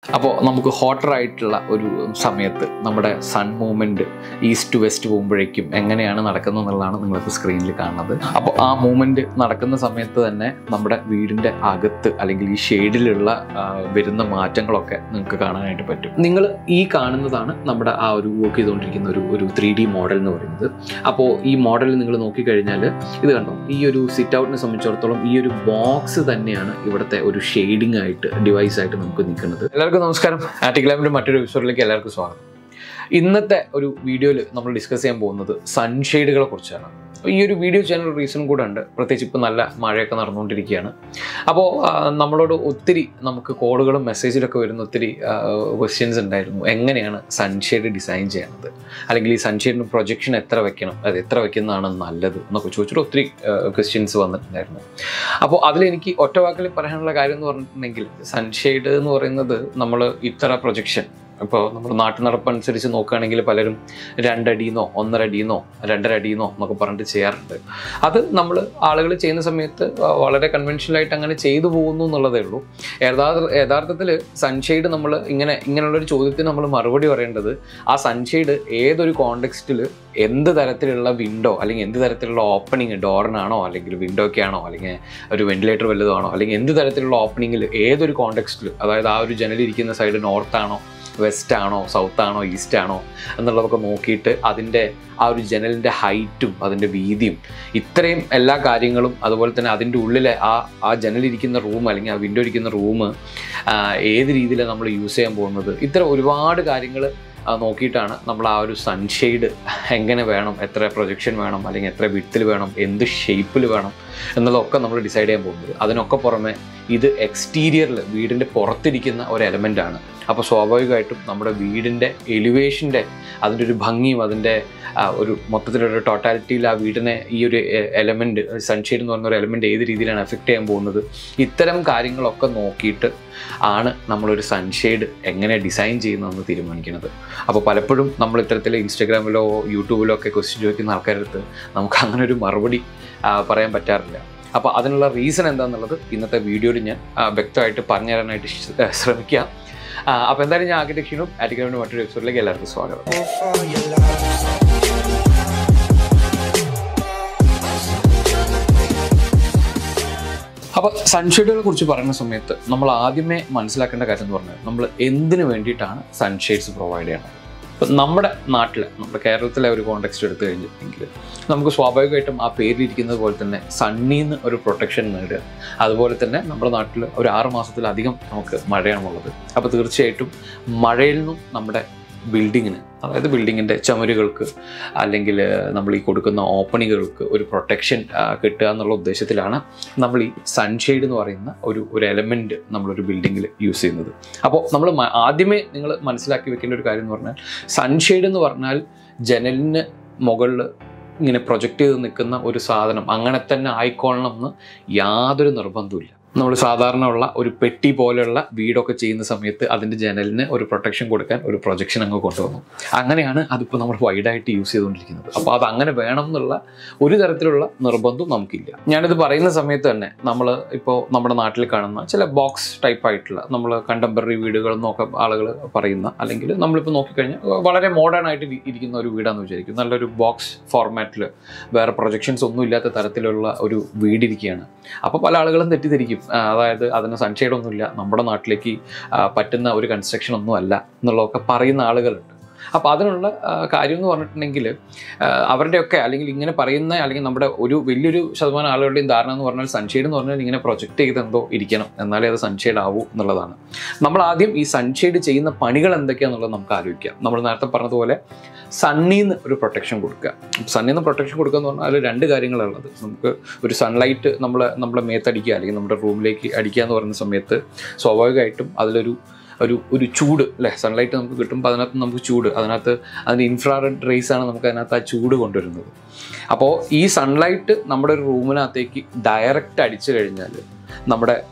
അപ്പോൾ നമുക്ക് ഹോട്ടർ ആയിട്ടുള്ള ഒരു സമയത്ത് നമ്മുടെ sun movement east to west പോകുമ്പോഴേക്കും എങ്ങനെയാണ് നടക്കുന്നത് എന്നുള്ളതാണ് നിങ്ങളിപ്പോൾ സ്ക്രീനിൽ കാണുന്നത് അപ്പോൾ ആ മൂവ്മെൻറ്റ് നടക്കുന്ന സമയത്ത് തന്നെ നമ്മുടെ വീടിൻ്റെ അകത്ത് അല്ലെങ്കിൽ ഈ ഷെയ്ഡിലുള്ള ആ, വരുന്ന മാറ്റങ്ങളൊക്കെ നിങ്ങൾക്ക് കാണാനായിട്ട് പറ്റും നിങ്ങൾ ഈ കാണുന്നതാണ് നമ്മുടെ ആ ഒരു വർക്ക് ചെയ്തുകൊണ്ടിരിക്കുന്ന ഒരു ഒരു ത്രീ ഡി മോഡൽ എന്ന് പറയുന്നത് അപ്പോൾ ഈ മോഡൽ നിങ്ങൾ നോക്കിക്കഴിഞ്ഞാൽ ഇത് കണ്ടോ ഈ ഒരു സിറ്റ് ഔട്ടിനെ സംബന്ധിച്ചിടത്തോളം ഈ ഒരു ബോക്സ് തന്നെയാണ് ഇവിടുത്തെ ഒരു ഷെയ്ഡിംഗ് ആയിട്ട് ഡിവൈസ് ആയിട്ട് നമുക്ക് നിൽക്കുന്നത് എല്ലാവർക്കും നമസ്കാരം ആറ്റിഗ്ലാമിൻ്റെ മറ്റൊരു എപ്പിസോഡിലേക്ക് എല്ലാവർക്കും സ്വാഗതം ഇന്നത്തെ ഒരു വീഡിയോയിൽ നമ്മൾ ഡിസ്കസ് ചെയ്യാൻ പോകുന്നത് സൺഷെയ്ഡുകളെ കുറിച്ചാണ് അപ്പോൾ ഈ ഒരു വീഡിയോ ചെയ്യാൻ ഒരു റീസൺ കൂടെ ഉണ്ട് പ്രത്യേകിച്ച് ഇപ്പോൾ നല്ല മഴയൊക്കെ നടന്നുകൊണ്ടിരിക്കുകയാണ് അപ്പോൾ ആ, നമ്മളോട് ഒത്തിരി നമുക്ക് കോളുകളും മെസ്സേജിലൊക്കെ വരുന്ന ഒത്തിരി ക്വസ്റ്റ്യൻസ് ഉണ്ടായിരുന്നു എങ്ങനെയാണ് സൺഷെയ്ഡ് ഡിസൈൻ ചെയ്യണത് അല്ലെങ്കിൽ ഈ സൺഷെയ്ഡിന് പ്രൊജക്ഷൻ എത്ര വെക്കണം അത് എത്ര വെക്കുന്നതാണ് നല്ലത് എന്നൊക്കെ ചോദിച്ചിട്ട് ഒത്തിരി ക്വസ്റ്റ്യൻസ് വന്നിട്ടുണ്ടായിരുന്നു അപ്പോൾ അതിലെനിക്ക് ഒറ്റ വാക്കിൽ പറയാനുള്ള കാര്യം എന്ന് പറഞ്ഞിട്ടുണ്ടെങ്കിൽ സൺഷെയ്ഡ് എന്ന് പറയുന്നത് നമ്മൾ ഇത്ര പ്രൊജക്ഷൻ ഇപ്പോൾ നമ്മൾ നാട്ടു നടപ്പനുസരിച്ച് നോക്കുകയാണെങ്കിൽ പലരും രണ്ടടിന്നോ ഒന്നര അടിന്നോ രണ്ടര അടിന്നോ എന്നൊക്കെ പറഞ്ഞിട്ട് ചെയ്യാറുണ്ട് അത് നമ്മൾ ആളുകൾ ചെയ്യുന്ന സമയത്ത് വളരെ കൺവെൻഷനലായിട്ട് അങ്ങനെ ചെയ്തു പോകുന്നു എന്നുള്ളതേ ഉള്ളൂ യഥാർത്ഥ യഥാർത്ഥത്തിൽ സൺഷെയ്ഡ് നമ്മൾ ഇങ്ങനെ ഇങ്ങനെയുള്ളൊരു ചോദ്യത്തിന് നമ്മൾ മറുപടി പറയേണ്ടത് ആ സൺഷെയ്ഡ് ഏതൊരു കോണ്ടെക്സ്റ്റിൽ എന്ത് തരത്തിലുള്ള വിൻഡോ അല്ലെങ്കിൽ എന്ത് തരത്തിലുള്ള ഓപ്പണിങ് ഡോറിനാണോ അല്ലെങ്കിൽ വിൻഡോയ്ക്കാണോ അല്ലെങ്കിൽ ഒരു വെന്റിലേറ്റർ വല്ലതുമാണോ അല്ലെങ്കിൽ എന്ത് തരത്തിലുള്ള ഓപ്പണിങ്ങിൽ ഏതൊരു കോണ്ടെക്സ്റ്റിൽ അതായത് ആ ഒരു ജനലിരിക്കുന്ന സൈഡ് നോർത്താണോ വെസ്റ്റ് ആണോ സൗത്ത് ആണോ ഈസ്റ്റ് ആണോ എന്നുള്ളതൊക്കെ നോക്കിയിട്ട് അതിൻ്റെ ആ ഒരു ജനലിൻ്റെ ഹൈറ്റും അതിൻ്റെ വീതിയും ഇത്രയും എല്ലാ കാര്യങ്ങളും അതുപോലെ തന്നെ അതിൻ്റെ ഉള്ളിലെ ആ ആ ജനലിരിക്കുന്ന റൂം അല്ലെങ്കിൽ ആ വിൻഡോ ഇരിക്കുന്ന റൂം ഏത് രീതിയിലാണ് നമ്മൾ യൂസ് ചെയ്യാൻ പോകുന്നത് ഇത്തരം ഒരുപാട് കാര്യങ്ങൾ നോക്കിയിട്ടാണ് നമ്മൾ ആ ഒരു സൺഷെയ്ഡ് എങ്ങനെ വേണം എത്ര പ്രൊജക്ഷൻ വേണം അല്ലെങ്കിൽ എത്ര വിട്ടിൽ വേണം എന്ത് ഷേപ്പിൽ വേണം എന്നുള്ളതൊക്കെ നമ്മൾ ഡിസൈഡ് ചെയ്യാൻ പോകുന്നത് അതിനൊക്കെ പുറമെ ഇത് എക്സ്റ്റീരിയറിൽ വീടിൻ്റെ പുറത്തിരിക്കുന്ന ഒരു എലമെൻ്റ് ആണ് അപ്പോൾ സ്വാഭാവികമായിട്ടും നമ്മുടെ വീടിൻ്റെ എലിവേഷൻ്റെ അതിൻ്റെ ഒരു ഭംഗിയും അതിൻ്റെ ആ, ഒരു മൊത്തത്തിലൊരു ടോട്ടാലിറ്റിയിൽ ആ വീടിനെ ഈ ഒരു എലമെൻറ്റ് സൺഷെയ്ഡ് എന്ന് പറഞ്ഞ ഒരു എലമെൻറ്റ് ഏത് രീതിയിലാണ് എഫക്റ്റ് ചെയ്യാൻ പോകുന്നത് ഇത്തരം കാര്യങ്ങളൊക്കെ നോക്കിയിട്ട് ആണ് നമ്മളൊരു സൺഷെയ്ഡ് എങ്ങനെ ഡിസൈൻ ചെയ്യുന്നതെന്ന് തീരുമാനിക്കുന്നത് അപ്പോൾ പലപ്പോഴും നമ്മൾ ഇത്തരത്തിൽ ഇൻസ്റ്റാഗ്രാമിലോ യൂട്യൂബിലോ ഒക്കെ ക്വസ്റ്റ്യൻ ചോദിക്കുന്ന ആൾക്കാരടുത്ത് നമുക്ക് അങ്ങനെ ഒരു മറുപടി ആ, പറയാൻ പറ്റാറില്ല അപ്പോൾ അതിനുള്ള റീസൺ എന്താണെന്നുള്ളത് ഇന്നത്തെ വീഡിയോയിൽ ഞാൻ ആ, വ്യക്തമായിട്ട് പറഞ്ഞു തരാനായിട്ട് ശ്ര- ശ്രമിക്കാം ആ, അപ്പോൾ എന്തായാലും ഞാൻ ആർക്കിടെക്ഷനും ആറ്റിഗ്രാമിൻ്റെ മറ്റൊരു എപ്പിസോഡിലേക്ക് എല്ലാവർക്കും സ്വാഗതം for your love. അപ്പോൾ സൺഷെയ്ഡുകളെ കുറിച്ച് പറയുന്ന സമയത്ത് നമ്മൾ ആദ്യമേ മനസ്സിലാക്കേണ്ട കാര്യം എന്ന് പറഞ്ഞാൽ നമ്മൾ എന്തിനു വേണ്ടിയിട്ടാണ് സൺഷെയ്ഡ്സ് പ്രൊവൈഡ് ചെയ്യണത് ഇപ്പം നമ്മുടെ നാട്ടിൽ നമ്മുടെ കേരളത്തിലെ ഒരു കോണ്ടെക്സ്റ്റ് എടുത്തു കഴിഞ്ഞിട്ടുണ്ടെങ്കിൽ നമുക്ക് സ്വാഭാവികമായിട്ടും ആ പേരിലിരിക്കുന്നത് പോലെ തന്നെ സണ്ണിന്ന് ഒരു പ്രൊട്ടക്ഷൻ നേടുക അതുപോലെ തന്നെ നമ്മുടെ നാട്ടിൽ ഒരു ആറ് മാസത്തിലധികം നമുക്ക് മഴയാണുള്ളത് അപ്പോൾ തീർച്ചയായിട്ടും മഴയിൽ നിന്നും നമ്മുടെ ബിൽഡിങ്ങിന് അതായത് ബിൽഡിങ്ങിൻ്റെ ചുമരുകൾക്ക് അല്ലെങ്കിൽ നമ്മൾ ഈ കൊടുക്കുന്ന ഓപ്പണിങ്ങുകൾക്ക് ഒരു പ്രൊട്ടക്ഷൻ കിട്ടുക എന്നുള്ള ഉദ്ദേശത്തിലാണ് നമ്മൾ ഈ സൺഷെയ്ഡ് എന്ന് പറയുന്ന ഒരു ഒരു എലമെൻറ്റ് നമ്മളൊരു ബിൽഡിങ്ങിൽ യൂസ് ചെയ്യുന്നത് അപ്പോൾ നമ്മൾ മ- ആദ്യമേ നിങ്ങൾ മനസ്സിലാക്കി വെക്കേണ്ട ഒരു കാര്യം എന്ന് പറഞ്ഞാൽ സൺഷെയ്ഡ് എന്ന് പറഞ്ഞാൽ ജനലിന് മുകളിൽ ഇങ്ങനെ പ്രൊജക്റ്റ് ചെയ്ത് നിൽക്കുന്ന ഒരു സാധനം അങ്ങനെ തന്നെ ആയിക്കൊള്ളണം എന്ന് യാതൊരു നിർബന്ധവുമില്ല നമ്മൾ സാധാരണ ഉള്ള ഒരു പെട്ടി പോലെയുള്ള വീടൊക്കെ ചെയ്യുന്ന സമയത്ത് അതിൻ്റെ ജനലിന് ഒരു പ്രൊട്ടക്ഷൻ കൊടുക്കാൻ ഒരു പ്രൊജക്ഷൻ അങ്ങ് കൊണ്ടുവന്നു അങ്ങനെയാണ് അതിപ്പോൾ നമ്മൾ വൈഡായിട്ട് യൂസ് ചെയ്തുകൊണ്ടിരിക്കുന്നത് അപ്പോൾ അത് അങ്ങനെ വേണം എന്നുള്ള ഒരു തരത്തിലുള്ള നിർബന്ധവും നമുക്കില്ല ഞാനിത് പറയുന്ന സമയത്ത് തന്നെ നമ്മൾ ഇപ്പോൾ നമ്മുടെ നാട്ടിൽ കാണുന്ന ചില ബോക്സ് ടൈപ്പ് ആയിട്ടുള്ള നമ്മൾ കണ്ടംപററി വീടുകൾ എന്നൊക്കെ ആളുകൾ പറയുന്ന അല്ലെങ്കിൽ നമ്മളിപ്പോൾ നോക്കിക്കഴിഞ്ഞാൽ വളരെ മോഡേൺ ആയിട്ട് ഇരി- ഇരിക്കുന്ന ഒരു വീടാന്ന് വിചാരിക്കും നല്ലൊരു ബോക്സ് ഫോർമാറ്റിൽ വേറെ പ്രൊജക്ഷൻസ് ഒന്നും ഇല്ലാത്ത തരത്തിലുള്ള ഒരു വീടിരിക്കുകയാണ് അപ്പോൾ പല ആളുകളും തെറ്റിദ്ധരിക്കും ആ, അതായത് അതിന് സൺഷെയ്ഡ് ഒന്നുമില്ല നമ്മുടെ നാട്ടിലേക്ക് ആ, പറ്റുന്ന ഒരു കൺസ്ട്രക്ഷൻ ഒന്നും അല്ല എന്നുള്ളതൊക്കെ പറയുന്ന ആളുകളുണ്ട് അപ്പോൾ അതിനുള്ള ആ, കാര്യം എന്ന് പറഞ്ഞിട്ടുണ്ടെങ്കിൽ ആ, അവരുടെയൊക്കെ അല്ലെങ്കിൽ ഇങ്ങനെ പറയുന്ന അല്ലെങ്കിൽ നമ്മുടെ ഒരു വലിയൊരു ശതമാനം ആളുകളുടെയും ധാരണ എന്ന് പറഞ്ഞാൽ സൺഷെയ്ഡ് എന്ന് പറഞ്ഞാൽ ഇങ്ങനെ പ്രൊജക്റ്റ് ചെയ്ത് എന്തോ ഇരിക്കണം എന്നാലേ അത് സൺഷെയ്ഡ് ആവൂ എന്നുള്ളതാണ് നമ്മൾ ആദ്യം ഈ സൺഷെയ്ഡ് ചെയ്യുന്ന പണികൾ എന്തൊക്കെയാണെന്നുള്ളത് നമുക്ക് ആലോചിക്കാം നമ്മൾ നേരത്തെ പറഞ്ഞതുപോലെ സണ്ണിന്ന് ഒരു പ്രൊട്ടക്ഷൻ കൊടുക്കുക സണ്ണിന്ന് പ്രൊട്ടക്ഷൻ കൊടുക്കുക എന്ന് പറഞ്ഞാൽ അതിൽ രണ്ട് കാര്യങ്ങളുള്ളത് നമുക്ക് ഒരു സൺലൈറ്റ് നമ്മൾ നമ്മുടെ മേത്തടിക്കുക അല്ലെങ്കിൽ നമ്മുടെ റൂമിലേക്ക് അടിക്കുക എന്ന് പറയുന്ന സമയത്ത് സ്വാഭാവികമായിട്ടും അതിലൊരു ഒരു ഒരു ചൂട് അല്ലേ സൺലൈറ്റ് നമുക്ക് കിട്ടുമ്പോൾ അതിനകത്ത് നമുക്ക് ചൂട് അതിനകത്ത് അതിൻ്റെ ഇൻഫ്രാറെഡ് റേസ് ആണ് നമുക്ക് അതിനകത്ത് ആ ചൂട് കൊണ്ടുവരുന്നത് അപ്പോൾ ഈ സൺലൈറ്റ് നമ്മുടെ ഒരു റൂമിനകത്തേക്ക് ഡയറക്റ്റ് അടിച്ചു കഴിഞ്ഞാൽ നമ്മുടെ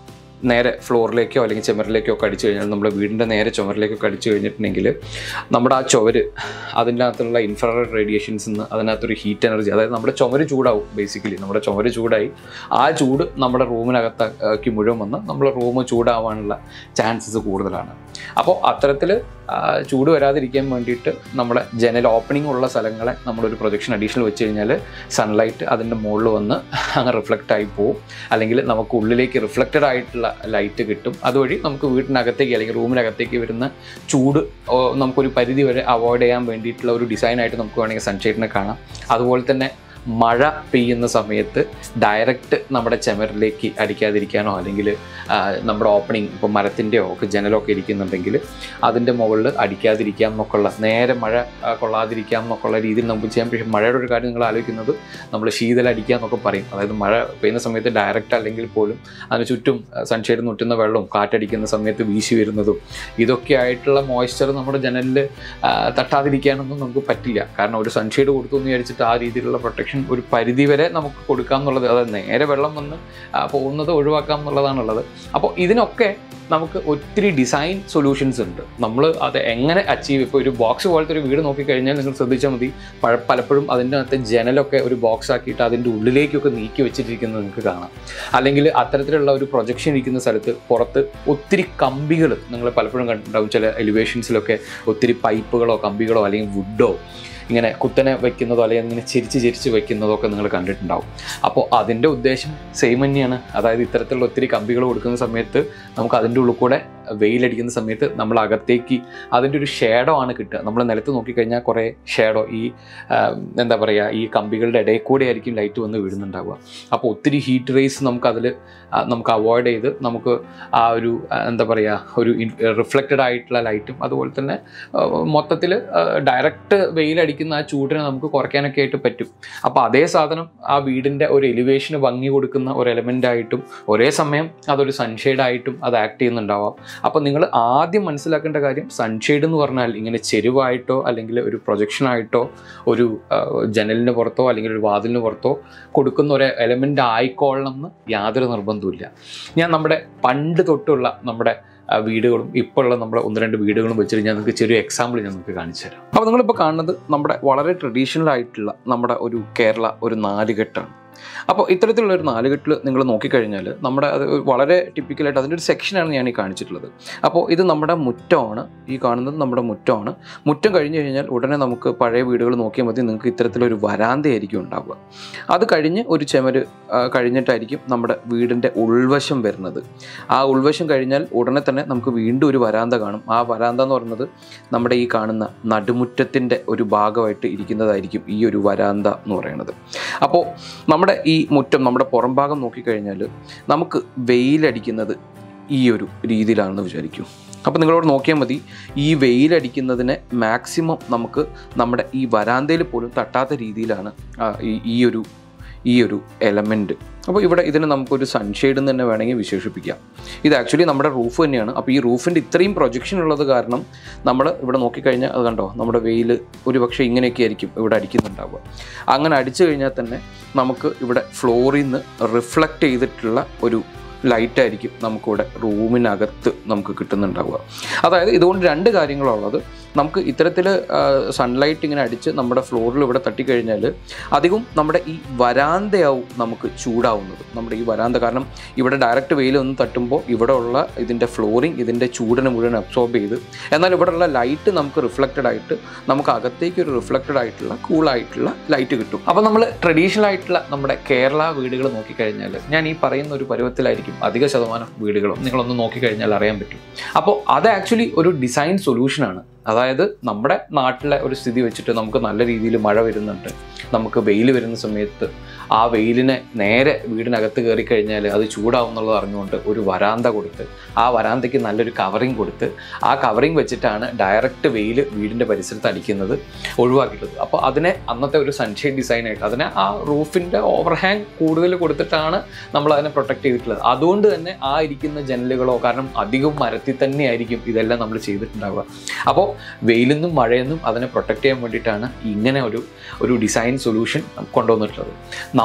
നേരെ ഫ്ലോറിലേക്കോ അല്ലെങ്കിൽ ചുമരിലേക്കോ ഒക്കെ അടിച്ചു കഴിഞ്ഞാൽ നമ്മുടെ വീടിൻ്റെ നേരെ ചുമരിലേക്കൊക്കെ അടിച്ചു കഴിഞ്ഞിട്ടുണ്ടെങ്കിൽ നമ്മുടെ ആ ചുവര് അതിൻ്റെ അകത്തുള്ള ഇൻഫ്രാറെഡ് റേഡിയേഷൻസ് നിന്ന് അതിനകത്തൊരു ഹീറ്റ് എനർജി അതായത് നമ്മുടെ ചുമര് ചൂടാവും ബേസിക്കലി നമ്മുടെ ചുമര് ചൂടായി ആ ചൂട് നമ്മുടെ റൂമിനകത്താക്കി മുഴുവൻ വന്ന് നമ്മുടെ റൂം ചൂടാവാനുള്ള ചാൻസസ് കൂടുതലാണ് അപ്പോൾ അത്തരത്തിൽ ചൂട് വരാതിരിക്കാൻ വേണ്ടിയിട്ട് നമ്മുടെ ജനൽ ഓപ്പണിംഗ് ഉള്ള സ്ഥലങ്ങളെ നമ്മളൊരു പ്രൊജക്ഷൻ അഡീഷണൽ വെച്ച് കഴിഞ്ഞാൽ സൺലൈറ്റ് അതിൻ്റെ മുകളിൽ വന്ന് അങ്ങ് റിഫ്ലക്റ്റ് ആയി പോകും അല്ലെങ്കിൽ നമുക്ക് ഉള്ളിലേക്ക് റിഫ്ലക്റ്റഡ് ആയിട്ടുള്ള ലൈറ്റ് കിട്ടും അതുവഴി നമുക്ക് വീട്ടിനകത്തേക്ക് അല്ലെങ്കിൽ റൂമിനകത്തേക്ക് വരുന്ന ചൂട് ഓ, നമുക്കൊരു പരിധി വരെ അവോയ്ഡ് ചെയ്യാൻ വേണ്ടിയിട്ടുള്ള ഒരു ഡിസൈനായിട്ട് നമുക്ക് വേണമെങ്കിൽ സൺഷെയ്ഡിനെ കാണാം അതുപോലെ തന്നെ മഴ പെയ്യുന്ന സമയത്ത് ഡയറക്റ്റ് നമ്മുടെ ചെമരിലേക്ക് അടിക്കാതിരിക്കാനോ അല്ലെങ്കിൽ ആ, നമ്മുടെ ഓപ്പണിംഗ് ഇപ്പോൾ മരത്തിൻ്റെയോ ഒക്കെ ജനലോ ഒക്കെ ഇരിക്കുന്നുണ്ടെങ്കിൽ അതിൻ്റെ മുകളിൽ അടിക്കാതിരിക്കാം എന്നൊക്കെയുള്ള നേരെ മഴ ആ, കൊള്ളാതിരിക്കാം എന്നൊക്കെയുള്ള രീതിയിൽ നമുക്ക് ചെയ്യാം പക്ഷേ മഴയുടെ ഒരു കാര്യം നിങ്ങൾ ആലോചിക്കുന്നത് നമ്മൾ ശീതൽ അടിക്കുക എന്നൊക്കെ പറയും അതായത് മഴ പെയ്യുന്ന സമയത്ത് ഡയറക്റ്റ് അല്ലെങ്കിൽ പോലും അതിന് ചുറ്റും സൺഷെയ്ഡ് മുറ്റുന്ന വെള്ളവും കാറ്റടിക്കുന്ന സമയത്ത് വീശി വരുന്നതും ഇതൊക്കെ ആയിട്ടുള്ള മോയ്സ്ചർ നമ്മുടെ ജനലിൽ തട്ടാതിരിക്കാനൊന്നും നമുക്ക് പറ്റില്ല കാരണം ഒരു സൺഷെയ്ഡ് കൊടുത്തു എന്ന് വിചാരിച്ചിട്ട് ആ രീതിയിലുള്ള പ്രൊട്ടക്ഷൻ ഒരു പരിധി വരെ നമുക്ക് കൊടുക്കാം എന്നുള്ളത് അതായത് നേരെ വെള്ളം വന്ന് ആ, പോകുന്നത് ഒഴിവാക്കാം എന്നുള്ളതാണുള്ളത് അപ്പോൾ ഇതിനൊക്കെ നമുക്ക് ഒത്തിരി ഡിസൈൻ സൊല്യൂഷൻസ് ഉണ്ട് നമ്മൾ അത് എങ്ങനെ അച്ചീവ് ഇപ്പോൾ ഒരു ബോക്സ് പോലത്തെ ഒരു വീട് നോക്കിക്കഴിഞ്ഞാൽ നിങ്ങൾ ശ്രദ്ധിച്ചാൽ മതി പഴ- പലപ്പോഴും അതിൻ്റെ അകത്ത് ജനലൊക്കെ ഒരു ബോക്സ് ആക്കിയിട്ട് അതിൻ്റെ ഉള്ളിലേക്കൊക്കെ നീക്കി വെച്ചിട്ടിരിക്കുന്നത് നിങ്ങൾക്ക് കാണാം അല്ലെങ്കിൽ അത്തരത്തിലുള്ള ഒരു പ്രൊജക്ഷൻ ഇരിക്കുന്ന സ്ഥലത്ത് പുറത്ത് ഒത്തിരി കമ്പികൾ നിങ്ങൾ പലപ്പോഴും കണ്ടിട്ടുണ്ടാവും ചില എലിവേഷൻസിലൊക്കെ ഒത്തിരി പൈപ്പുകളോ കമ്പികളോ അല്ലെങ്കിൽ വുഡോ ഇങ്ങനെ കുത്തനെ വെക്കുന്നതോ അല്ലെങ്കിൽ ഇങ്ങനെ ചിരിച്ച് ചിരിച്ച് വെക്കുന്നതോ ഒക്കെ നിങ്ങൾ കണ്ടിട്ടുണ്ടാവും അപ്പോൾ അതിൻ്റെ ഉദ്ദേശം സെയിം തന്നെയാണ് അതായത് ഇത്തരത്തിലുള്ള ഒത്തിരി കമ്പികൾ കൊടുക്കുന്ന സമയത്ത് നമുക്ക് അതിൻ്റെ ഉള്ളിൽ കൂടെ വെയിലടിക്കുന്ന സമയത്ത് നമ്മൾ അകത്തേക്ക് അതിൻ്റെ ഒരു ഷേഡോ ആണ് കിട്ടുക നമ്മൾ നിലത്ത് നോക്കിക്കഴിഞ്ഞാൽ കുറേ ഷേഡോ ഈ ആ, എന്താ പറയുക ഈ കമ്പികളുടെ ഇടയിൽ കൂടെ ആയിരിക്കും ലൈറ്റ് വന്ന് വീഴുന്നുണ്ടാവുക അപ്പോൾ ഒത്തിരി ഹീറ്റ് റേസ് നമുക്കതിൽ നമുക്ക് അവോയ്ഡ് ചെയ്ത് നമുക്ക് ആ ഒരു ആ, എന്താ പറയുക ഒരു റിഫ്ലക്റ്റഡ് ആയിട്ടുള്ള ലൈറ്റും അതുപോലെ തന്നെ മൊത്തത്തിൽ ഡയറക്റ്റ് വെയിലടിക്കുന്ന ആ ചൂടിനെ നമുക്ക് കുറയ്ക്കാനൊക്കെ ആയിട്ട് പറ്റും അപ്പോൾ അതേ സാധനം ആ വീടിൻ്റെ ഒരു എലിവേഷന് ഭംഗി കൊടുക്കുന്ന ഒരു എലമെൻ്റ് ആയിട്ടും ഒരേ സമയം അതൊരു സൺഷെയ്ഡ് ആയിട്ടും അത് ആക്ട് ചെയ്യുന്നുണ്ടാവാം അപ്പോൾ നിങ്ങൾ ആദ്യം മനസ്സിലാക്കേണ്ട കാര്യം സൺഷെയ്ഡ് എന്ന് പറഞ്ഞാൽ ഇങ്ങനെ ചെരുവായിട്ടോ അല്ലെങ്കിൽ ഒരു പ്രൊജക്ഷനായിട്ടോ ഒരു ആ, ജനലിന് പുറത്തോ അല്ലെങ്കിൽ ഒരു വാതിലിന് പുറത്തോ കൊടുക്കുന്ന ഒരു എലമെൻ്റ് ആയിക്കോളണം എന്ന് യാതൊരു നിർബന്ധവുമില്ല ഞാൻ നമ്മുടെ പണ്ട് തൊട്ടുള്ള നമ്മുടെ ആ, വീടുകളും ഇപ്പോൾ ഉള്ള നമ്മുടെ ഒന്ന് രണ്ട് വീടുകളും വെച്ചിട്ട് ഞാൻ നിങ്ങൾക്ക് ചെറിയ എക്സാമ്പിൾ ഞാൻ നിങ്ങൾക്ക് കാണിച്ചു തരാം അപ്പോൾ നിങ്ങളിപ്പോൾ കാണുന്നത് നമ്മുടെ വളരെ ട്രഡീഷണൽ ആയിട്ടുള്ള നമ്മുടെ ഒരു കേരള ഒരു നാലുകെട്ടാണ് അപ്പോൾ ഇത്തരത്തിലുള്ള ഒരു നാലുകെട്ടിൽ നിങ്ങൾ നോക്കിക്കഴിഞ്ഞാൽ നമ്മുടെ അത് ഒരു വളരെ ടിപ്പിക്കലായിട്ട് അതിൻ്റെ ഒരു സെക്ഷനാണ് ഞാൻ ഈ കാണിച്ചിട്ടുള്ളത് അപ്പോൾ ഇത് നമ്മുടെ മുറ്റമാണ് ഈ കാണുന്നത് നമ്മുടെ മുറ്റമാണ് മുറ്റം കഴിഞ്ഞ് കഴിഞ്ഞാൽ ഉടനെ നമുക്ക് പഴയ വീടുകൾ നോക്കിയാൽ മതി നിങ്ങൾക്ക് ഇത്തരത്തിലൊരു വരാന്തയായിരിക്കും ഉണ്ടാവുക അത് കഴിഞ്ഞ് ഒരു ചെമര് ആ, കഴിഞ്ഞിട്ടായിരിക്കും നമ്മുടെ വീടിൻ്റെ ഉൾവശം വരുന്നത് ആ ഉൾവശം കഴിഞ്ഞാൽ ഉടനെ തന്നെ നമുക്ക് വീണ്ടും ഒരു വരാന്ത കാണും ആ വരാന്ത എന്ന് പറയുന്നത് നമ്മുടെ ഈ കാണുന്ന നടുമുറ്റത്തിൻ്റെ ഒരു ഭാഗമായിട്ട് ഇരിക്കുന്നതായിരിക്കും ഈ ഒരു വരാന്ത എന്ന് പറയുന്നത് അപ്പോൾ നമ്മുടെ ഈ മുറ്റം നമ്മുടെ പുറം ഭാഗം നോക്കിക്കഴിഞ്ഞാൽ നമുക്ക് വെയിലടിക്കുന്നത് ഈ ഒരു രീതിയിലാണെന്ന് വിചാരിക്കൂ അപ്പോൾ നിങ്ങളോട് നോക്കിയാൽ മതി ഈ വെയിലടിക്കുന്നതിനെ മാക്സിമം നമുക്ക് നമ്മുടെ ഈ വരാന്തയിൽ പോലും തട്ടാത്ത രീതിയിലാണ് ആ, ഈ- ഈ ഒരു ഈ ഒരു എലമെൻറ്റ് അപ്പോൾ ഇവിടെ ഇതിന് നമുക്കൊരു സൺഷെയ്ഡ് എന്ന് തന്നെ വേണമെങ്കിൽ വിശേഷിപ്പിക്കാം ഇത് ആക്ച്വലി നമ്മുടെ റൂഫ് തന്നെയാണ് അപ്പോൾ ഈ റൂഫിൻ്റെ ഇത്രയും പ്രൊജക്ഷൻ ഉള്ളത് കാരണം നമ്മൾ ഇവിടെ നോക്കിക്കഴിഞ്ഞാൽ അത് കണ്ടോ നമ്മുടെ വെയിൽ ഒരു പക്ഷേ ഇങ്ങനെയൊക്കെ ആയിരിക്കും ഇവിടെ അടിക്കുന്നുണ്ടാവുക അങ്ങനെ അടിച്ചു കഴിഞ്ഞാൽ തന്നെ നമുക്ക് ഇവിടെ ഫ്ലോറിൽ നിന്ന് റിഫ്ലക്റ്റ് ചെയ്തിട്ടുള്ള ഒരു ലൈറ്റായിരിക്കും നമുക്കിവിടെ റൂമിനകത്ത് നമുക്ക് കിട്ടുന്നുണ്ടാവുക അതായത് ഇതുകൊണ്ട് രണ്ട് കാര്യങ്ങളുള്ളത് നമുക്ക് ഇത്തരത്തിൽ സൺലൈറ്റ് ഇങ്ങനെ അടിച്ച് നമ്മുടെ ഫ്ലോറിൽ ഇവിടെ തട്ടിക്കഴിഞ്ഞാൽ അധികം നമ്മുടെ ഈ വരാന്തയാവും നമുക്ക് ചൂടാവുന്നത് നമ്മുടെ ഈ വരാന്ത കാരണം ഇവിടെ ഡയറക്റ്റ് വെയിൽ ഒന്ന് തട്ടുമ്പോൾ ഇവിടെ ഉള്ള ഇതിൻ്റെ ഫ്ലോറിങ് ഇതിൻ്റെ ചൂടിനെ മുഴുവൻ അബ്സോർബ് ചെയ്ത് എന്നാൽ ഇവിടെയുള്ള ലൈറ്റ് നമുക്ക് റിഫ്ലക്റ്റഡ് ആയിട്ട് നമുക്ക് അകത്തേക്ക് ഒരു റിഫ്ലക്റ്റഡ് ആയിട്ടുള്ള കൂളായിട്ടുള്ള ലൈറ്റ് കിട്ടും അപ്പോൾ നമ്മൾ ട്രഡീഷണൽ ആയിട്ടുള്ള നമ്മുടെ കേരള വീടുകൾ നോക്കിക്കഴിഞ്ഞാൽ ഞാൻ ഈ പറയുന്ന ഒരു പരുവത്തിലായിരിക്കും അധിക ശതമാനം വീടുകളും നിങ്ങളൊന്ന് നോക്കിക്കഴിഞ്ഞാൽ അറിയാൻ പറ്റും അപ്പോൾ അത് ആക്ച്വലി ഒരു ഡിസൈൻ സൊല്യൂഷനാണ് അതായത് നമ്മുടെ നാട്ടിലെ ഒരു സ്ഥിതി വെച്ചിട്ട് നമുക്ക് നല്ല രീതിയിൽ മഴ വരുന്നുണ്ട് നമുക്ക് വെയിൽ വരുന്ന സമയത്ത് ആ വെയിലിനെ നേരെ വീടിനകത്ത് കയറി കഴിഞ്ഞാൽ അത് ചൂടാവും എന്നുള്ളത് അറിഞ്ഞുകൊണ്ട് ഒരു വരാന്ത കൊടുത്ത് ആ വരാന്തയ്ക്ക് നല്ലൊരു കവറിങ് കൊടുത്ത് ആ കവറിങ് വെച്ചിട്ടാണ് ഡയറക്റ്റ് വെയിൽ വീടിൻ്റെ പരിസരത്ത് അടിക്കുന്നത് ഒഴിവാക്കിയിട്ടുള്ളത് അപ്പോൾ അതിനെ അന്നത്തെ ഒരു സൺഷെയ്ഡ് ഡിസൈനായിട്ട് അതിനെ ആ റൂഫിൻ്റെ ഓവർഹാങ് കൂടുതൽ കൊടുത്തിട്ടാണ് നമ്മൾ അതിനെ പ്രൊട്ടക്ട് ചെയ്തിട്ടുള്ളത് അതുകൊണ്ട് തന്നെ ആ ഇരിക്കുന്ന ജനലുകളോ കാരണം അധികം മരത്തിൽ തന്നെയായിരിക്കും ഇതെല്ലാം നമ്മൾ ചെയ്തിട്ടുണ്ടാവുക അപ്പോൾ വെയിലിൽ നിന്നും മഴയിൽ നിന്നും അതിനെ പ്രൊട്ടക്ട് ചെയ്യാൻ വേണ്ടിയിട്ടാണ് ഇങ്ങനെ ഒരു ഒരു ഡിസൈൻ സൊല്യൂഷൻ കൊണ്ടുവന്നിട്ടുള്ളത് നമ്മൾ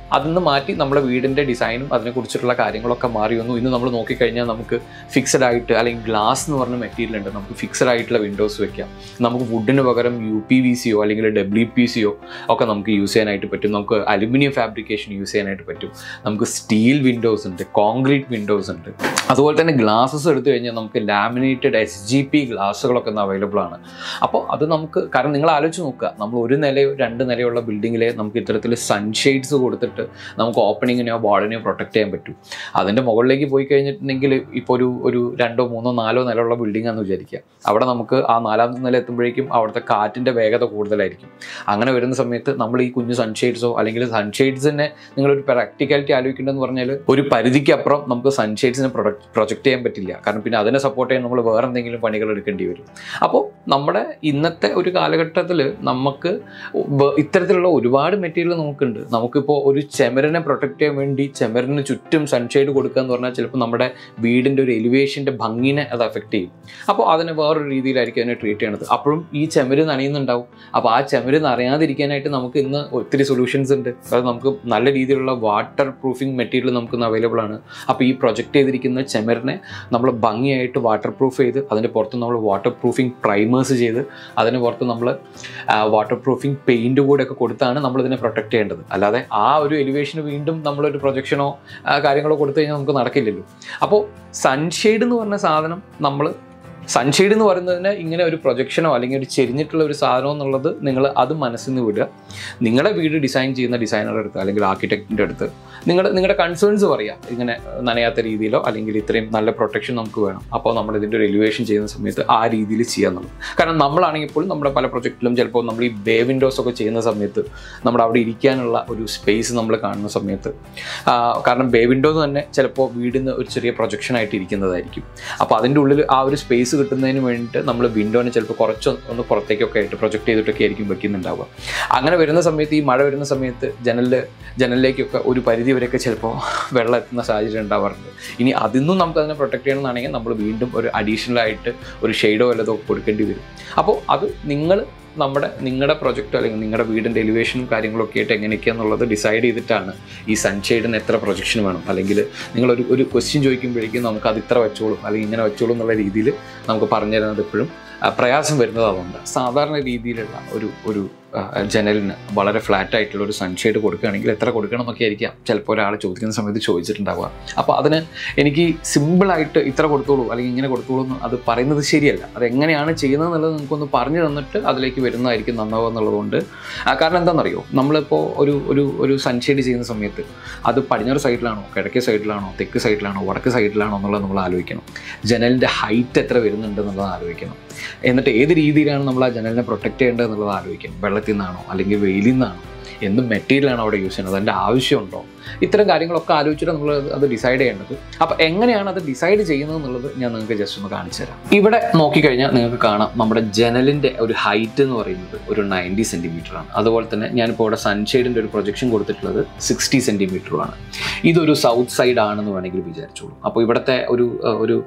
അതിന്ന് മാറ്റി നമ്മുടെ വീടിൻ്റെ ഡിസൈനും അതിനെക്കുറിച്ചിട്ടുള്ള കാര്യങ്ങളൊക്കെ മാറി വന്നു ഇന്ന് നമ്മൾ നോക്കിക്കഴിഞ്ഞാൽ നമുക്ക് ഫിക്സഡ് ആയിട്ട് അല്ലെങ്കിൽ ഗ്ലാസ് എന്ന് പറഞ്ഞ മെറ്റീരിയൽ ഉണ്ട് നമുക്ക് ഫിക്സഡ് ആയിട്ടുള്ള വിൻഡോസ് വെക്കാം നമുക്ക് വുഡിന് പകരം യു പി വി സിയോ അല്ലെങ്കിൽ ഡബ്ല്യു പി സിയോ ഒക്കെ നമുക്ക് യൂസ് ചെയ്യാനായിട്ട് പറ്റും നമുക്ക് അലുമിനിയം ഫാബ്രിക്കേഷൻ യൂസ് ചെയ്യാനായിട്ട് പറ്റും നമുക്ക് സ്റ്റീൽ വിൻഡോസ് ഉണ്ട് കോൺക്രീറ്റ് വിൻഡോസ് ഉണ്ട് അതുപോലെ തന്നെ ഗ്ലാസസ് എടുത്തു കഴിഞ്ഞാൽ നമുക്ക് ലാമിനേറ്റഡ് എസ് ജി പി ഗ്ലാസ്സുകളൊക്കെ ഇന്ന് അവൈലബിൾ ആണ് അപ്പോൾ അത് നമുക്ക് കാരണം നിങ്ങൾ ആലോചിച്ച് നോക്കുക നമ്മൾ ഒരു നിലയോ രണ്ട് നിലയുള്ള ബിൽഡിങ്ങിലെ നമുക്ക് ഇത്തരത്തിൽ സൺഷെയ്ഡ്സ് കൊടുത്തിട്ട് നമുക്ക് ഓപ്പണിങ്ങിനെയോ വാളിനെയോ പ്രൊട്ടക്ട് ചെയ്യാൻ പറ്റും അതിൻ്റെ മുകളിലേക്ക് പോയി കഴിഞ്ഞിട്ടുണ്ടെങ്കിൽ ഇപ്പോൾ ഒരു ഒരു രണ്ടോ മൂന്നോ നാലോ നിലയുള്ള ബിൽഡിംഗ് ആണെന്ന് വിചാരിക്കുക അവിടെ നമുക്ക് ആ നാലാമത്തെ നില എത്തുമ്പോഴേക്കും അവിടുത്തെ കാറ്റിൻ്റെ വേഗത കൂടുതലായിരിക്കും അങ്ങനെ വരുന്ന സമയത്ത് നമ്മൾ ഈ കുഞ്ഞു സൺഷെയ്ഡ്സോ അല്ലെങ്കിൽ സൺഷെയ്ഡ്സിനെ നിങ്ങളൊരു പ്രാക്ടിക്കാലിറ്റി ആലോചിക്കേണ്ടതെന്ന് പറഞ്ഞാൽ ഒരു പരിധിക്ക് അപ്പുറം നമുക്ക് സൺഷെയ്ഡ്സിനെ പ്രൊജക്ട് ചെയ്യാൻ പറ്റില്ല കാരണം പിന്നെ അതിനെ സപ്പോർട്ട് ചെയ്യാൻ നമ്മൾ വേറെ എന്തെങ്കിലും പണികൾ എടുക്കേണ്ടി വരും അപ്പോൾ നമ്മുടെ ഇന്നത്തെ ഒരു കാലഘട്ടത്തിൽ നമുക്ക് വ- ഇത്തരത്തിലുള്ള ഒരുപാട് മെറ്റീരിയൽ നമുക്കുണ്ട് നമുക്കിപ്പോൾ ഒരു ചെമരനെ പ്രൊട്ടക്ട് ചെയ്യാൻ വേണ്ടി ചെമരന് ചുറ്റും സൺഷെയ്ഡ് കൊടുക്കുക എന്ന് പറഞ്ഞാൽ ചിലപ്പോൾ നമ്മുടെ വീടിൻ്റെ ഒരു എലിവേഷൻ്റെ ഭംഗിനെ അത് അഫക്റ്റ് ചെയ്യും അപ്പോൾ അതിനെ വേറൊരു രീതിയിലായിരിക്കും അതിനെ ട്രീറ്റ് ചെയ്യണത് അപ്പോഴും ഈ ചെമര് നനയുന്നുണ്ടാവും അപ്പോൾ ആ ചെമര് നനയാതിരിക്കാനായിട്ട് നമുക്ക് ഇന്ന് ഒത്തിരി സൊല്യൂഷൻസ് ഉണ്ട് അതായത് നമുക്ക് നല്ല രീതിയിലുള്ള വാട്ടർ പ്രൂഫിംഗ് മെറ്റീരിയൽ നമുക്ക് ഇന്ന് അവൈലബിൾ ആണ് അപ്പോൾ ഈ പ്രൊജക്റ്റ് ചെയ്തിരിക്കുന്ന ചെമരിനെ നമ്മൾ ഭംഗിയായിട്ട് വാട്ടർ പ്രൂഫ് ചെയ്ത് അതിൻ്റെ പുറത്ത് നമ്മൾ വാട്ടർ പ്രൂഫിംഗ് പ്രൈമേഴ്സ് ചെയ്ത് അതിന് പുറത്ത് നമ്മൾ വാട്ടർ പ്രൂഫിംഗ് പെയിൻറ്റ് കൂടെ ഒക്കെ കൊടുത്താണ് നമ്മൾ ഇതിനെ പ്രൊട്ടക്ട് ചെയ്യേണ്ടത് അല്ലാതെ ആ ഒരു എലിവേഷന് വീണ്ടും നമ്മളൊരു പ്രൊജക്ഷനോ കാര്യങ്ങളോ കൊടുത്തു കഴിഞ്ഞാൽ നമുക്ക് നടക്കില്ലല്ലോ അപ്പോൾ സൺഷെയ്ഡ് എന്ന് പറഞ്ഞ സാധനം നമ്മൾ സൺഷെയ്ഡ് എന്ന് പറയുന്നതിന് ഇങ്ങനെ ഒരു പ്രൊജക്ഷനോ അല്ലെങ്കിൽ ഒരു ചെരിഞ്ഞിട്ടുള്ള ഒരു സാധനം എന്നുള്ളത് നിങ്ങൾ അത് മനസ്സിൽ നിന്ന് വിടുക നിങ്ങളുടെ വീട് ഡിസൈൻ ചെയ്യുന്ന ഡിസൈനറുടെ അടുത്ത് അല്ലെങ്കിൽ ആർക്കിടെക്റ്റിൻ്റെ അടുത്ത് നിങ്ങളുടെ നിങ്ങളുടെ കൺസേൺസ് പറയാം ഇങ്ങനെ നനയാത്ത രീതിയിലോ അല്ലെങ്കിൽ ഇത്രയും നല്ല പ്രൊട്ടക്ഷൻ നമുക്ക് വേണം അപ്പോൾ നമ്മൾ ഇതിൻ്റെ ഒരു എലിവേഷൻ ചെയ്യുന്ന സമയത്ത് ആ രീതിയിൽ ചെയ്യാൻ നമ്മൾ കാരണം നമ്മളാണെങ്കിൽ പോലും നമ്മുടെ പല പ്രൊജക്റ്റിലും ചിലപ്പോൾ നമ്മൾ ഈ ബേ വിൻഡോസ് ഒക്കെ ചെയ്യുന്ന സമയത്ത് നമ്മുടെ അവിടെ ഇരിക്കാനുള്ള ഒരു സ്പേസ് നമ്മൾ കാണുന്ന സമയത്ത് ആ, കാരണം ബേ വിൻഡോസ് തന്നെ ചിലപ്പോൾ വീടിന് ഒരു ചെറിയ പ്രൊജക്ഷൻ ആയിട്ട് ഇരിക്കുന്നതായിരിക്കും അപ്പോൾ അതിൻ്റെ ഉള്ളിൽ ആ ഒരു സ്പേസ് കിട്ടുന്നതിന് വേണ്ടിയിട്ട് നമ്മൾ വിൻഡോനെ ചിലപ്പോൾ കുറച്ച് ഒന്ന് പുറത്തേക്കൊക്കെ ആയിട്ട് പ്രൊജക്റ്റ് ചെയ്തിട്ടൊക്കെ ആയിരിക്കും വെക്കുന്നുണ്ടാവുക അങ്ങനെ വരുന്ന സമയത്ത് ഈ മഴ വരുന്ന സമയത്ത് ജനലിൽ ജനലിലേക്കൊക്കെ ഒരു പരിധി വരെയൊക്കെ ചിലപ്പോൾ വെള്ളം എത്തുന്ന സാഹചര്യം ഉണ്ടാവാറുണ്ട് ഇനി അതിന്നും നമുക്ക് അതിനെ പ്രൊട്ടക്ട് ചെയ്യണമെന്നാണെങ്കിൽ നമ്മൾ വീണ്ടും ഒരു അഡീഷണൽ ആയിട്ട് ഒരു ഷെയ്ഡോ വല്ലതോ കൊടുക്കേണ്ടി വരും അപ്പോൾ അത് നിങ്ങൾ നമ്മുടെ നിങ്ങളുടെ പ്രൊജക്റ്റ് അല്ലെങ്കിൽ നിങ്ങളുടെ വീടിൻ്റെ എലിവേഷനും കാര്യങ്ങളൊക്കെ ആയിട്ട് എങ്ങനെയൊക്കെയാണെന്നുള്ളത് ഡിസൈഡ് ചെയ്തിട്ടാണ് ഈ സൺഷെയ്ഡിന് എത്ര പ്രൊജക്ഷൻ വേണം അല്ലെങ്കിൽ നിങ്ങളൊരു ഒരു ക്വസ്റ്റ്യൻ ചോദിക്കുമ്പോഴേക്കും നമുക്ക് അത് ഇത്ര വെച്ചോളും അല്ലെങ്കിൽ ഇങ്ങനെ വെച്ചോളും എന്നുള്ള രീതിയിൽ നമുക്ക് പറഞ്ഞു തരുന്നത് എപ്പോഴും ആ, പ്രയാസം വരുന്നത് അതുകൊണ്ട് സാധാരണ രീതിയിലുള്ള ഒരു ഒരു ആ, ജനലിന് വളരെ ഫ്ലാറ്റ് ആയിട്ടുള്ള ഒരു സൺഷെയ്ഡ് കൊടുക്കുകയാണെങ്കിൽ എത്ര കൊടുക്കണം എന്നൊക്കെ ആയിരിക്കാം ചിലപ്പോൾ ഒരാൾ ചോദിക്കുന്ന സമയത്ത് ചോദിച്ചിട്ടുണ്ടാവുക അപ്പോൾ അതിന് എനിക്ക് സിമ്പിളായിട്ട് ഇത്ര കൊടുത്തോളൂ അല്ലെങ്കിൽ ഇങ്ങനെ കൊടുത്തോളൂ എന്ന് അത് പറയുന്നത് ശരിയല്ല അത് എങ്ങനെയാണ് ചെയ്യുന്നത് എന്നുള്ളത് നിങ്ങൾക്കൊന്ന് പറഞ്ഞു തന്നിട്ട് അതിലേക്ക് വരുന്നതായിരിക്കും നന്നാവുക എന്നുള്ളതുകൊണ്ട് ആ, കാരണം എന്താണെന്നറിയോ നമ്മളിപ്പോൾ ഒരു ഒരു ഒരു സൺഷെയ്ഡ് ചെയ്യുന്ന സമയത്ത് അത് പടിഞ്ഞാറ് സൈഡിലാണോ കിഴക്കേ സൈഡിലാണോ തെക്ക് സൈഡിലാണോ വടക്ക് സൈഡിലാണോ എന്നുള്ളത് നമ്മൾ ആലോചിക്കണം ജനലിൻ്റെ ഹൈറ്റ് എത്ര വരുന്നുണ്ട് എന്നുള്ളത് ആലോചിക്കണം എന്നിട്ട് ഏത് രീതിയിലാണ് നമ്മൾ ആ ജനലിനെ പ്രൊട്ടക്ട് ചെയ്യേണ്ടത് എന്നുള്ളത് ആലോചിക്കണം വെള്ളത്തിൽ നിന്നാണോ അല്ലെങ്കിൽ വെയിലിൽ നിന്നാണോ എന്ത് മെറ്റീരിയലാണ് അവിടെ യൂസ് ചെയ്യുന്നത് അതിൻ്റെ ആവശ്യമുണ്ടോ ഇത്തരം കാര്യങ്ങളൊക്കെ ആലോചിച്ചിട്ട് നമ്മൾ അത് ഡിസൈഡ് ചെയ്യേണ്ടത് അപ്പോൾ എങ്ങനെയാണ് അത് ഡിസൈഡ് ചെയ്യുന്നത് എന്നുള്ളത് ഞാൻ നിങ്ങൾക്ക് ജസ്റ്റ് ഒന്ന് കാണിച്ചു തരാം ഇവിടെ നോക്കിക്കഴിഞ്ഞാൽ നിങ്ങൾക്ക് കാണാം നമ്മുടെ ജനലിൻ്റെ ഒരു ഹൈറ്റ് എന്ന് പറയുന്നത് ഒരു നയൻറ്റി സെൻറ്റിമീറ്റർ ആണ് അതുപോലെ തന്നെ ഞാനിപ്പോൾ ഇവിടെ സൺഷെയ്ഡിൻ്റെ ഒരു പ്രൊജക്ഷൻ കൊടുത്തിട്ടുള്ളത് സിക്സ്റ്റി സെൻറ്റിമീറ്ററുമാണ് ഇതൊരു സൗത്ത് സൈഡ് ആണെന്ന് വേണമെങ്കിൽ വിചാരിച്ചോളൂ അപ്പോൾ ഇവിടുത്തെ ഒരു അഹ് ഒരു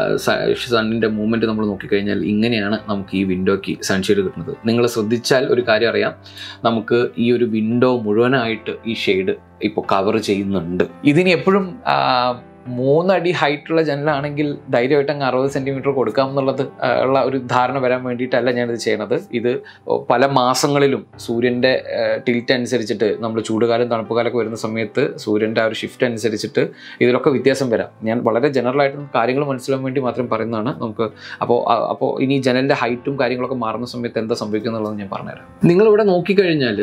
സണ്ണിൻ്റെ മൂവ്മെൻറ്റ് നമ്മൾ നോക്കിക്കഴിഞ്ഞാൽ ഇങ്ങനെയാണ് നമുക്ക് ഈ വിൻഡോയ്ക്ക് സൺഷെയ്ഡ് കിട്ടുന്നത് നിങ്ങൾ ശ്രദ്ധിച്ചാൽ ഒരു കാര്യം അറിയാം നമുക്ക് ഈ ഒരു വിൻഡോ മുഴുവനായിട്ട് ഈ ഷെയ്ഡ് ഇപ്പോൾ കവർ ചെയ്യുന്നുണ്ട് ഇതിന് എപ്പോഴും ആ, മൂന്നടി ഹൈറ്റുള്ള ജനലാണെങ്കിൽ ധൈര്യമായിട്ട് അങ്ങ് അറുപത് സെൻറ്റിമീറ്റർ കൊടുക്കാം എന്നുള്ളത് ആ, ഉള്ള ഒരു ധാരണ വരാൻ വേണ്ടിയിട്ടല്ല ഞാനിത് ചെയ്യണത് ഇത് പല മാസങ്ങളിലും സൂര്യൻ്റെ ടിൽറ്റ് അനുസരിച്ചിട്ട് നമ്മൾ ചൂടുകാലം തണുപ്പ് കാലമൊക്കെ വരുന്ന സമയത്ത് സൂര്യൻ്റെ ആ ഒരു ഷിഫ്റ്റ് അനുസരിച്ചിട്ട് ഇതിലൊക്കെ വ്യത്യാസം വരാം ഞാൻ വളരെ ജനറൽ ആയിട്ട് കാര്യങ്ങൾ മനസ്സിലാൻ വേണ്ടി മാത്രം പറയുന്നതാണ് നമുക്ക് അപ്പോൾ അപ്പോൾ ഇനി ജനലിൻ്റെ ഹൈറ്റും കാര്യങ്ങളൊക്കെ മാറുന്ന സമയത്ത് എന്താ സംഭവിക്കുക എന്നുള്ളത് ഞാൻ പറഞ്ഞുതരാം നിങ്ങളിവിടെ നോക്കിക്കഴിഞ്ഞാൽ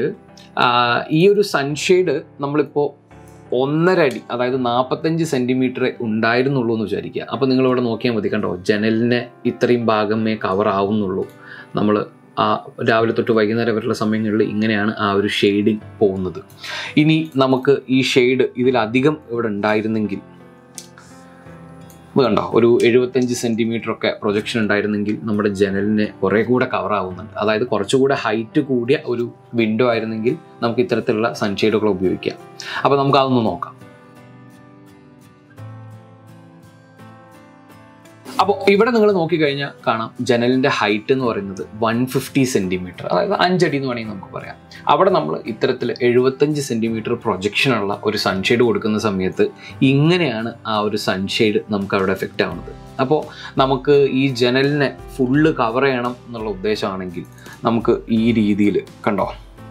ഈ ഒരു സൺഷെയ്ഡ് നമ്മളിപ്പോൾ ഒന്നര അടി അതായത് നാൽപ്പത്തഞ്ച് സെൻറ്റിമീറ്റർ ഉണ്ടായിരുന്നുള്ളൂ എന്ന് വിചാരിക്കുക അപ്പോൾ നിങ്ങളിവിടെ നോക്കിയാൽ മതി കണ്ടോ ജനലിനെ ഇത്രയും ഭാഗമേ കവർ ആവുന്നുള്ളൂ നമ്മൾ ആ രാവിലെ തൊട്ട് വൈകുന്നേരം വരെയുള്ള സമയങ്ങളിൽ ഇങ്ങനെയാണ് ആ ഒരു ഷെയ്ഡിങ് പോകുന്നത് ഇനി നമുക്ക് ഈ ഷെയ്ഡ് ഇതിലധികം ഇവിടെ ഉണ്ടായിരുന്നെങ്കിൽ ഇത് കണ്ടോ ഒരു എഴുപത്തഞ്ച് സെൻറ്റിമീറ്റർ ഒക്കെ പ്രൊജക്ഷൻ ഉണ്ടായിരുന്നെങ്കിൽ നമ്മുടെ ജനലിന് കുറേ കൂടെ കവർ ആവുന്നുണ്ട് അതായത് കുറച്ചുകൂടെ ഹൈറ്റ് കൂടിയ ഒരു വിൻഡോ ആയിരുന്നെങ്കിൽ നമുക്ക് ഇത്തരത്തിലുള്ള സൺഷെയ്ഡുകൾ ഉപയോഗിക്കാം അപ്പോൾ നമുക്ക് അതൊന്ന് നോക്കാം അപ്പോൾ ഇവിടെ നിങ്ങൾ നോക്കിക്കഴിഞ്ഞാൽ കാണാം ജനലിൻ്റെ ഹൈറ്റ് എന്ന് പറയുന്നത് വൺ ഫിഫ്റ്റി സെൻറ്റിമീറ്റർ അതായത് അഞ്ചടി എന്ന് വേണമെങ്കിൽ നമുക്ക് പറയാം അവിടെ നമ്മൾ ഇത്തരത്തിൽ എഴുപത്തഞ്ച് സെൻറ്റിമീറ്റർ പ്രൊജക്ഷനുള്ള ഒരു സൺഷെയ്ഡ് കൊടുക്കുന്ന സമയത്ത് ഇങ്ങനെയാണ് ആ ഒരു സൺഷെയ്ഡ് നമുക്ക് അവിടെ എഫക്റ്റ് ആവുന്നത് അപ്പോൾ നമുക്ക് ഈ ജനലിനെ ഫുള്ള് കവർ ചെയ്യണം എന്നുള്ള ഉദ്ദേശമാണെങ്കിൽ നമുക്ക് ഈ രീതിയിൽ കണ്ടോ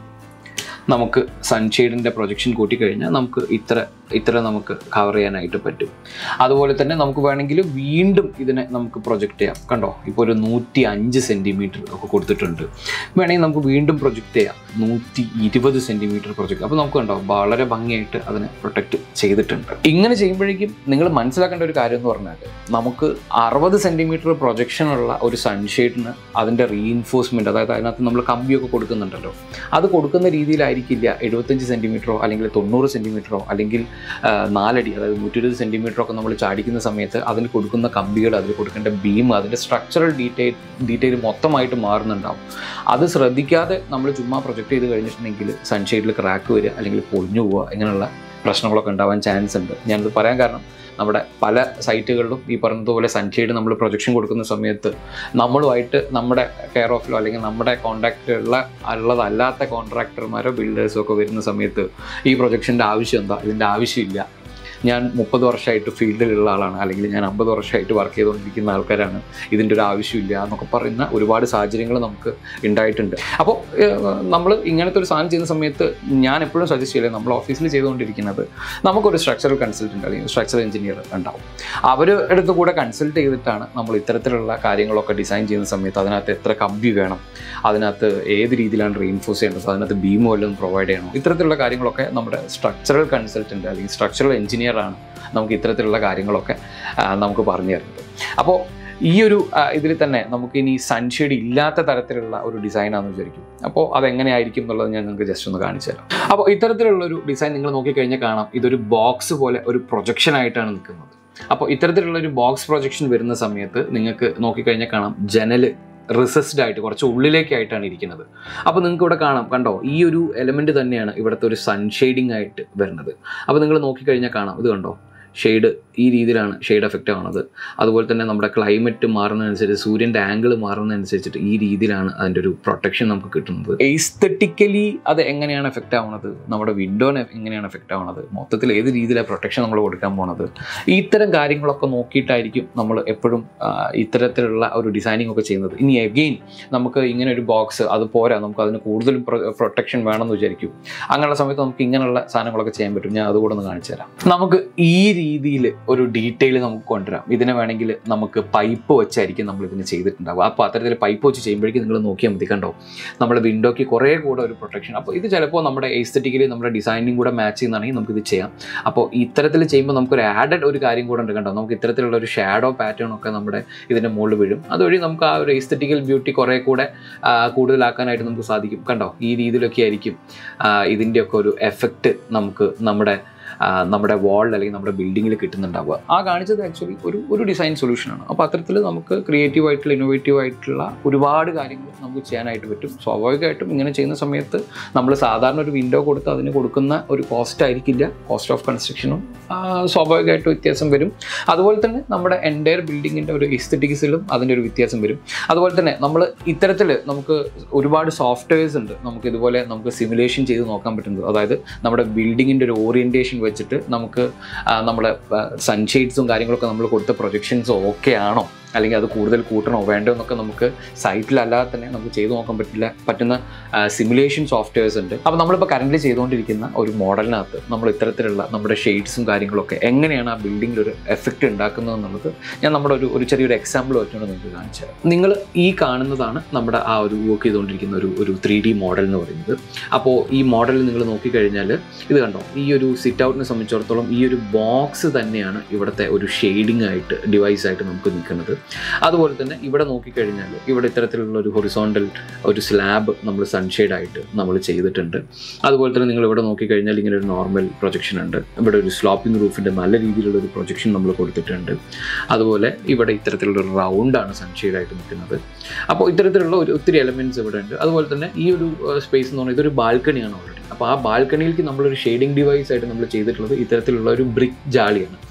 നമുക്ക് സൺഷെയ്ഡിൻ്റെ പ്രൊജക്ഷൻ കൂട്ടിക്കഴിഞ്ഞാൽ നമുക്ക് ഇത്ര ഇത്ര നമുക്ക് കവർ ചെയ്യാനായിട്ട് പറ്റും അതുപോലെ തന്നെ നമുക്ക് വേണമെങ്കിൽ വീണ്ടും ഇതിനെ നമുക്ക് പ്രൊജക്റ്റ് ചെയ്യാം കണ്ടോ ഇപ്പോൾ ഒരു നൂറ്റി അഞ്ച് സെൻറ്റിമീറ്റർ ഒക്കെ കൊടുത്തിട്ടുണ്ട് വേണമെങ്കിൽ നമുക്ക് വീണ്ടും പ്രൊജക്റ്റ് ചെയ്യാം നൂറ്റി ഇരുപത് സെൻറ്റിമീറ്റർ പ്രൊജക്റ്റ് അപ്പോൾ നമുക്ക് കണ്ടോ വളരെ ഭംഗിയായിട്ട് അതിനെ പ്രൊട്ടക്റ്റ് ചെയ്തിട്ടുണ്ട് ഇങ്ങനെ ചെയ്യുമ്പോഴേക്കും നിങ്ങൾ മനസ്സിലാക്കേണ്ട ഒരു കാര്യം എന്ന് പറഞ്ഞാൽ നമുക്ക് അറുപത് സെൻറ്റിമീറ്റർ പ്രൊജക്ഷനുള്ള ഒരു സൺഷെയ്ഡിന് അതിൻ്റെ റീഇൻഫോഴ്സ്മെൻറ്റ് അതായത് അതിനകത്ത് നമ്മൾ കമ്പിയൊക്കെ കൊടുക്കുന്നുണ്ടല്ലോ അത് കൊടുക്കുന്ന രീതിയിലായിരിക്കില്ല എഴുപത്തഞ്ച് സെൻറ്റിമീറ്ററോ അല്ലെങ്കിൽ തൊണ്ണൂറ് സെൻറ്റിമീറ്ററോ അല്ലെങ്കിൽ ആ, നാലടി അതായത് നൂറ്റി ഇരുപത് സെൻറ്റിമീറ്റർ ഒക്കെ നമ്മൾ ചാടിക്കുന്ന സമയത്ത് അതിന് കൊടുക്കുന്ന കമ്പികൾ അതിൽ കൊടുക്കേണ്ട ബീം അതിൻ്റെ സ്ട്രക്ചറൽ ഡീറ്റെയിൽ ഡീറ്റെയിൽ മൊത്തമായിട്ട് മാറുന്നുണ്ടാവും അത് ശ്രദ്ധിക്കാതെ നമ്മൾ ചുമ്മാ പ്രൊജക്റ്റ് ചെയ്ത് കഴിഞ്ഞിട്ടുണ്ടെങ്കിൽ സൺഷെയ്ഡിൽ ക്രാക്ക് വരിക അല്ലെങ്കിൽ പൊളിഞ്ഞു പോവുക ഇങ്ങനെയുള്ള പ്രശ്നങ്ങളൊക്കെ ഉണ്ടാവാൻ ചാൻസ് ഉണ്ട് ഞാനത് പറയാൻ കാരണം നമ്മുടെ പല സൈറ്റുകളിലും ഈ പറഞ്ഞതുപോലെ സൺഷെയ്ഡ് നമ്മൾ പ്രൊജക്ഷൻ കൊടുക്കുന്ന സമയത്ത് നമ്മളുമായിട്ട് നമ്മുടെ കെയർ ഓഫിലോ അല്ലെങ്കിൽ നമ്മുടെ കോൺട്രാക്റ്റുള്ള ഉള്ളതല്ലാത്ത കോൺട്രാക്ടർമാരോ ബിൽഡേഴ്സോ ഒക്കെ വരുന്ന സമയത്ത് ഈ പ്രൊജക്ഷൻ്റെ ആവശ്യം എന്താ ഇതിൻ്റെ ആവശ്യമില്ല ഞാൻ മുപ്പത് വർഷമായിട്ട് ഫീൽഡിലുള്ള ആളാണ് അല്ലെങ്കിൽ ഞാൻ അമ്പത് വർഷമായിട്ട് വർക്ക് ചെയ്തുകൊണ്ടിരിക്കുന്ന ആൾക്കാരാണ് ഇതിൻ്റെ ഒരു ആവശ്യമില്ല എന്നൊക്കെ പറയുന്ന ഒരുപാട് സാഹചര്യങ്ങൾ നമുക്ക് ഉണ്ടായിട്ടുണ്ട് അപ്പോൾ നമ്മൾ ഇങ്ങനത്തെ ഒരു സാധനം ചെയ്യുന്ന സമയത്ത് ഞാൻ എപ്പോഴും സജസ്റ്റ് ചെയ്യില്ല നമ്മൾ ഓഫീസിൽ ചെയ്തുകൊണ്ടിരിക്കുന്നത് നമുക്കൊരു സ്ട്രക്ചറൽ കൺസൾട്ടൻ്റ് അല്ലെങ്കിൽ സ്ട്രക്ചറൽ എഞ്ചിനീയർ ഉണ്ടാവും അവർ അടുത്ത് കൂടെ കൺസൾട്ട് ചെയ്തിട്ടാണ് നമ്മൾ ഇത്തരത്തിലുള്ള കാര്യങ്ങളൊക്കെ ഡിസൈൻ ചെയ്യുന്ന സമയത്ത് അതിനകത്ത് എത്ര കമ്പി വേണം അതിനകത്ത് ഏത് രീതിയിലാണ് റീഇൻഫോഴ്സ് ചെയ്യേണ്ടത് അതിനകത്ത് ബീം വല്ലതും പ്രൊവൈഡ് ചെയ്യണം ഇത്തരത്തിലുള്ള കാര്യങ്ങളൊക്കെ നമ്മുടെ സ്ട്രക്ചറൽ കൺസൾട്ടൻ്റ് അല്ലെങ്കിൽ സ്ട്രക്ചറൽ എഞ്ചിനീയർ ആണ് നമുക്ക് ഇത്തരത്തിലുള്ള കാര്യങ്ങളൊക്കെ ആ, നമുക്ക് പറഞ്ഞു തരുന്നത് അപ്പോൾ ഈ ഒരു ഇതിൽ തന്നെ നമുക്ക് ഇനി സൺഷെയ്ഡ് ഇല്ലാത്ത തരത്തിലുള്ള ഒരു ഡിസൈനാണെന്ന് വിചാരിക്കും അപ്പോൾ അതെങ്ങനെയായിരിക്കും എന്നുള്ളത് ഞാൻ നിങ്ങൾക്ക് ജസ്റ്റ് ഒന്ന് കാണിച്ചു തരാം അപ്പോൾ ഇത്തരത്തിലുള്ള ഒരു ഡിസൈൻ നിങ്ങൾ നോക്കിക്കഴിഞ്ഞാൽ കാണാം ഇതൊരു ബോക്സ് പോലെ ഒരു പ്രൊജക്ഷൻ ആയിട്ടാണ് നിൽക്കുന്നത് അപ്പോൾ ഇത്തരത്തിലുള്ള ഒരു ബോക്സ് പ്രൊജക്ഷൻ വരുന്ന സമയത്ത് നിങ്ങൾക്ക് നോക്കിക്കഴിഞ്ഞാൽ കാണാം ജനൽ റിസസ്ഡ് ആയിട്ട് കുറച്ച് ഉള്ളിലേക്കായിട്ടാണ് ഇരിക്കുന്നത് അപ്പോൾ നിങ്ങൾക്ക് ഇവിടെ കാണാം കണ്ടോ ഈ ഒരു എലമെന്റ് തന്നെയാണ് ഇവിടുത്തെ ഒരു സൺഷെയ്ഡിങ് ആയിട്ട് വരുന്നത് അപ്പോൾ നിങ്ങൾ നോക്കിക്കഴിഞ്ഞാൽ കാണാം ഇത് കണ്ടോ ഷെയ്ഡ് ഈ രീതിയിലാണ് ഷെയ്ഡ് എഫക്റ്റ് ആവുന്നത് അതുപോലെ തന്നെ നമ്മുടെ ക്ലൈമറ്റ് മാറുന്നതനുസരിച്ച് സൂര്യൻ്റെ ആംഗിൾ മാറുന്നതനുസരിച്ചിട്ട് ഈ രീതിയിലാണ് അതിൻ്റെ ഒരു പ്രൊട്ടക്ഷൻ നമുക്ക് കിട്ടുന്നത് എസ്തറ്റിക്കലി അത് എങ്ങനെയാണ് എഫക്റ്റ് ആവുന്നത് നമ്മുടെ വിൻഡോനെ എങ്ങനെയാണ് എഫക്റ്റ് ആവുന്നത് മൊത്തത്തിൽ ഏത് രീതിയിലാണ് പ്രൊട്ടക്ഷൻ നമ്മൾ കൊടുക്കാൻ പോണത് ഇത്തരം കാര്യങ്ങളൊക്കെ നോക്കിയിട്ടായിരിക്കും നമ്മൾ എപ്പോഴും ആ, ഇത്തരത്തിലുള്ള ഒരു ഡിസൈനിങ് ഒക്കെ ചെയ്യുന്നത് ഇനി എഗെയിൻ നമുക്ക് ഇങ്ങനെ ഒരു ബോക്സ് അത് പോരാ നമുക്ക് അതിന് കൂടുതൽ പ്രൊട്ടക്ഷൻ വേണമെന്ന് വിചാരിക്കും അങ്ങനെയുള്ള സമയത്ത് നമുക്ക് ഇങ്ങനെയുള്ള സാധനങ്ങളൊക്കെ ചെയ്യാൻ പറ്റും ഞാൻ അതുകൂടെ ഒന്ന് കാണിച്ചു തരാം നമുക്ക് ഈ രീതിയിൽ ഒരു ഡീറ്റെയിൽ നമുക്ക് കൊണ്ടുവരാം ഇതിനെ വേണമെങ്കിൽ നമുക്ക് പൈപ്പ് വെച്ചായിരിക്കും നമ്മൾ ഇതിന് ചെയ്തിട്ടുണ്ടാവുക അപ്പോൾ അത്തരത്തിൽ പൈപ്പ് വെച്ച് ചെയ്യുമ്പോഴേക്കും നിങ്ങൾ നോക്കിയാൽ മതി കണ്ടോ നമ്മുടെ വിൻഡോയ്ക്ക് കുറേ കൂടെ ഒരു പ്രൊട്ടക്ഷൻ അപ്പോൾ ഇത് ചിലപ്പോൾ നമ്മുടെ എസ്തറ്റിക്കലി നമ്മുടെ ഡിസൈനിങ് കൂടെ മാച്ച് ചെയ്യുന്നതാണെങ്കിൽ നമുക്കിത് ചെയ്യാം അപ്പോൾ ഇത്തരത്തിൽ ചെയ്യുമ്പോൾ നമുക്കൊരു ആഡഡ് ഒരു കാര്യം കൂടെ ഉണ്ട് കണ്ടോ നമുക്ക് ഇത്തരത്തിലുള്ള ഒരു ഷാഡോ പാറ്റേൺ ഒക്കെ നമ്മുടെ ഇതിൻ്റെ മുകളിൽ വീഴും അതുവഴി നമുക്ക് ആ ഒരു എസ്തറ്റിക്കൽ ബ്യൂട്ടി കുറേ കൂടെ ആ, കൂടുതലാക്കാനായിട്ട് നമുക്ക് സാധിക്കും കണ്ടോ ഈ രീതിയിലൊക്കെ ആയിരിക്കും ആ, ഇതിൻ്റെയൊക്കെ ഒരു എഫക്റ്റ് നമുക്ക് നമ്മുടെ ആ, നമ്മുടെ വാളിൽ അല്ലെങ്കിൽ നമ്മുടെ ബിൽഡിങ്ങിൽ കിട്ടുന്നുണ്ടാവുക ആ കാണിച്ചത് ആക്ച്വലി ഒരു ഒരു ഡിസൈൻ സൊല്യൂഷനാണ് അപ്പോൾ അത്തരത്തിൽ നമുക്ക് ക്രിയേറ്റീവ് ആയിട്ടുള്ള ഇന്നോവേറ്റീവ് ആയിട്ടുള്ള ഒരുപാട് കാര്യങ്ങൾ നമുക്ക് ചെയ്യാനായിട്ട് പറ്റും സ്വാഭാവികമായിട്ടും ഇങ്ങനെ ചെയ്യുന്ന സമയത്ത് നമ്മൾ സാധാരണ ഒരു വിൻഡോ കൊടുത്ത് അതിന് കൊടുക്കുന്ന ഒരു കോസ്റ്റ് ആയിരിക്കില്ല കോസ്റ്റ് ഓഫ് കൺസ്ട്രക്ഷനും സ്വാഭാവികമായിട്ടും വ്യത്യാസം വരും അതുപോലെ തന്നെ നമ്മുടെ എൻറ്റയർ ബിൽഡിങ്ങിൻ്റെ ഒരു എസ്തറ്റിക്സിലും അതിൻ്റെ ഒരു വ്യത്യാസം വരും അതുപോലെ തന്നെ നമ്മൾ ഇത്തരത്തിൽ നമുക്ക് ഒരുപാട് സോഫ്റ്റ്വെയർസ് ഉണ്ട് നമുക്ക് ഇതുപോലെ നമുക്ക് സിമുലേഷൻ ചെയ്ത് നോക്കാൻ പറ്റുന്നത് അതായത് നമ്മുടെ ബിൽഡിങ്ങിൻ്റെ ഒരു ഓറിയൻറ്റേഷൻ വെച്ചിട്ട് നമുക്ക് ആ, നമ്മുടെ സൺഷെയ്ഡ്സും കാര്യങ്ങളൊക്കെ നമ്മൾ കൊടുത്ത പ്രൊജക്ഷൻസും ഓക്കെ ആണോ അല്ലെങ്കിൽ അത് കൂടുതൽ കൂട്ടണോ വേണ്ടോ എന്നൊക്കെ നമുക്ക് സൈറ്റിലല്ലാതെ തന്നെ നമുക്ക് ചെയ്തു നോക്കാൻ പറ്റില്ല പറ്റുന്ന സിമുലേഷൻ സോഫ്റ്റ്വെയർസ് ഉണ്ട് അപ്പോൾ നമ്മളിപ്പോൾ കറൻ്റ് ചെയ്തുകൊണ്ടിരിക്കുന്ന ഒരു മോഡലിനകത്ത് നമ്മൾ ഇത്തരത്തിലുള്ള നമ്മുടെ ഷെയ്ഡ്സും കാര്യങ്ങളൊക്കെ എങ്ങനെയാണ് ആ ബിൽഡിങ്ങിൽ ഒരു എഫക്റ്റ് ഉണ്ടാക്കുന്നത് എന്നുള്ളത് ഞാൻ നമ്മുടെ ഒരു ഒരു ചെറിയൊരു എക്സാമ്പിൾ വെച്ചുകൊണ്ട് നിങ്ങൾക്ക് കാണിച്ചു തരാം നിങ്ങൾ ഈ കാണുന്നതാണ് നമ്മുടെ ആ ഒരു വർക്ക് ചെയ്തുകൊണ്ടിരിക്കുന്ന ഒരു ഒരു ത്രീ ഡി മോഡൽ എന്ന് പറയുന്നത് അപ്പോൾ ഈ മോഡൽ നിങ്ങൾ നോക്കിക്കഴിഞ്ഞാൽ ഇത് കണ്ടോ ഈ ഒരു സിറ്റ് ഔട്ടിനെ സംബന്ധിച്ചിടത്തോളം ഈ ഒരു ബോക്സ് തന്നെയാണ് ഇവിടുത്തെ ഒരു ഷെയ്ഡിംഗ് ആയിട്ട് ഡിവൈസ് ആയിട്ട് നമുക്ക് നിൽക്കുന്നത് അതുപോലെ തന്നെ ഇവിടെ നോക്കിക്കഴിഞ്ഞാൽ ഇവിടെ ഇത്തരത്തിലുള്ള ഒരു ഹൊറിസോണ്ടൽ ഒരു സ്ലാബ് നമ്മൾ സൺഷെയ്ഡ് ആയിട്ട് നമ്മൾ ചെയ്തിട്ടുണ്ട് അതുപോലെ തന്നെ നിങ്ങൾ ഇവിടെ നോക്കിക്കഴിഞ്ഞാൽ ഇങ്ങനെ ഒരു നോർമൽ പ്രൊജക്ഷൻ ഉണ്ട് ഇവിടെ ഒരു സ്ലോപ്പിംഗ് റൂഫിൻ്റെ നല്ല രീതിയിലുള്ള ഒരു പ്രൊജക്ഷൻ നമ്മൾ കൊടുത്തിട്ടുണ്ട് അതുപോലെ ഇവിടെ ഇത്തരത്തിലുള്ള ഒരു റൗണ്ടാണ് സൺഷെയ്ഡ് ആയിട്ട് നിൽക്കുന്നത് അപ്പോൾ ഇത്തരത്തിലുള്ള ഒരു ഒത്തിരി എലമെൻറ്റ്സ് ഇവിടെ ഉണ്ട് അതുപോലെ തന്നെ ഈ ഒരു സ്പേസ് എന്ന് പറയുന്നത് ഇതൊരു ബാൽക്കണിയാണ് ഓൾറെഡി അപ്പോൾ ആ ബാൽക്കണിയിലേക്ക് നമ്മളൊരു ഷെയ്ഡിംഗ് ഡിവൈസ് ആയിട്ട് നമ്മൾ ചെയ്തിട്ടുള്ളത് ഇത്തരത്തിലുള്ള ഒരു ബ്രിക്ക് ജാളിയാണ്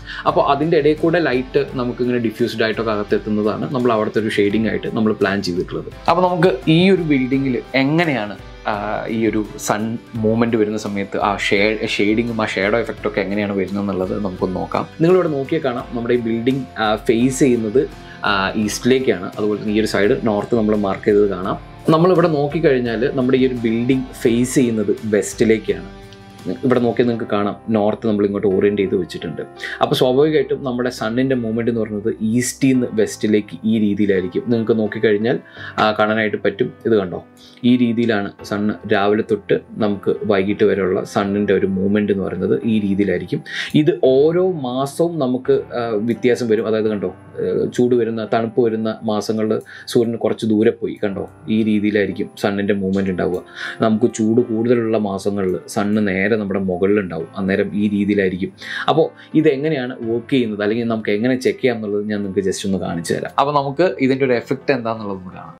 അപ്പോൾ അതിൻ്റെ ഇടയിൽ കൂടെ ലൈറ്റ് നമുക്ക് ഇങ്ങനെ ഡിഫ്യൂസ്ഡ് ആയിട്ടൊക്കെ അകത്തെത്തുന്നതാണ് നമ്മൾ അവിടുത്തെ ഒരു ഷെയ്ഡിംഗ് ആയിട്ട് നമ്മൾ പ്ലാൻ ചെയ്തിട്ടുള്ളത് അപ്പോൾ നമുക്ക് ഈ ഒരു ബിൽഡിങ്ങിൽ എങ്ങനെയാണ് ആ, ഈ ഒരു സൺ മൂവ്മെൻറ്റ് വരുന്ന സമയത്ത് ആ ഷെയ്ഡ് ഷെയ്ഡിങ്ങും ആ ഷേഡോ എഫക്റ്റും ഒക്കെ എങ്ങനെയാണ് വരുന്നത് എന്നുള്ളത് നമുക്കൊന്ന് നോക്കാം നിങ്ങളിവിടെ നോക്കിയാൽ കാണാം നമ്മുടെ ഈ ബിൽഡിംഗ് ഫേസ് ചെയ്യുന്നത് ഈസ്റ്റിലേക്കാണ് അതുപോലെ തന്നെ ഈ ഒരു സൈഡ് നോർത്ത് നമ്മൾ മാർക്ക് ചെയ്തത് കാണാം നമ്മളിവിടെ നോക്കിക്കഴിഞ്ഞാൽ നമ്മുടെ ഈ ഒരു ബിൽഡിംഗ് ഫേസ് ചെയ്യുന്നത് വെസ്റ്റിലേക്കാണ് ഇവിടെ നോക്കിയാൽ നിങ്ങൾക്ക് കാണാം നോർത്ത് നമ്മൾ ഇങ്ങോട്ട് ഓറിയൻറ്റ് ചെയ്ത് വെച്ചിട്ടുണ്ട് അപ്പോൾ സ്വാഭാവികമായിട്ടും നമ്മുടെ സണ്ണിൻ്റെ മൂവ്മെൻറ്റ് എന്ന് പറയുന്നത് ഈസ്റ്റിൽ നിന്ന് വെസ്റ്റിലേക്ക് ഈ രീതിയിലായിരിക്കും നിങ്ങൾക്ക് നോക്കിക്കഴിഞ്ഞാൽ ആ, കാണാനായിട്ട് പറ്റും ഇത് കണ്ടോ ഈ രീതിയിലാണ് സണ്ണ് രാവിലെ തൊട്ട് നമുക്ക് വൈകിട്ട് വരെയുള്ള സണ്ണിൻ്റെ ഒരു മൂവ്മെൻറ്റ് എന്ന് പറയുന്നത് ഈ രീതിയിലായിരിക്കും ഇത് ഓരോ മാസവും നമുക്ക് ആ, വ്യത്യാസം വരും അതായത് കണ്ടോ ആ, ചൂട് വരുന്ന തണുപ്പ് വരുന്ന മാസങ്ങളിൽ സൂര്യൻ കുറച്ച് ദൂരെ പോയി കണ്ടോ ഈ രീതിയിലായിരിക്കും സണ്ണിൻ്റെ മൂവ്മെൻറ്റ് ഉണ്ടാവുക നമുക്ക് ചൂട് കൂടുതലുള്ള മാസങ്ങളിൽ സണ്ണ് നേരെ നമ്മുടെ മുകളിലുണ്ടാവും അന്നേരം ഈ രീതിയിലായിരിക്കും അപ്പോൾ ഇത് എങ്ങനെയാണ് വർക്ക് ചെയ്യുന്നത് അല്ലെങ്കിൽ നമുക്ക് എങ്ങനെ ചെക്ക് ചെയ്യാം എന്നുള്ളത് ഞാൻ നിങ്ങൾക്ക് ജസ്റ്റ് ഒന്ന് കാണിച്ചു തരാം അപ്പോൾ നമുക്ക് ഇതിൻ്റെ ഒരു എഫക്റ്റ് എന്താണെന്നുള്ളത് ഒന്ന് കാണാം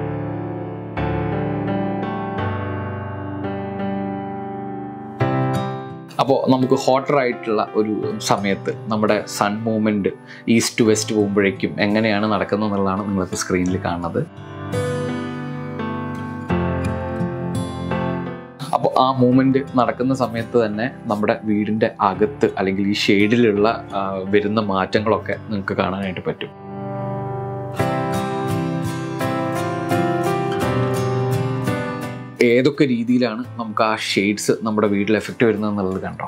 അപ്പോൾ നമുക്ക് ഹോട്ടർ ആയിട്ടുള്ള ഒരു സമയത്ത് നമ്മുടെ sun movement east to west പോകുമ്പോഴേക്കും എങ്ങനെയാണ് നടക്കുന്നത് എന്നുള്ളതാണ് നിങ്ങളിപ്പോൾ സ്ക്രീനിൽ കാണുന്നത് അപ്പോൾ ആ മൂവ്മെൻറ്റ് നടക്കുന്ന സമയത്ത് തന്നെ നമ്മുടെ വീടിൻ്റെ അകത്ത് അല്ലെങ്കിൽ ഈ ഷെയ്ഡിലുള്ള ആ, വരുന്ന മാറ്റങ്ങളൊക്കെ നിങ്ങൾക്ക് കാണാനായിട്ട് പറ്റും ഏതൊക്കെ രീതിയിലാണ് നമുക്ക് ആ ഷെയ്ഡ്സ് നമ്മുടെ വീട്ടിൽ എഫക്റ്റ് വരുന്നത് എന്നുള്ളത് കണ്ടോ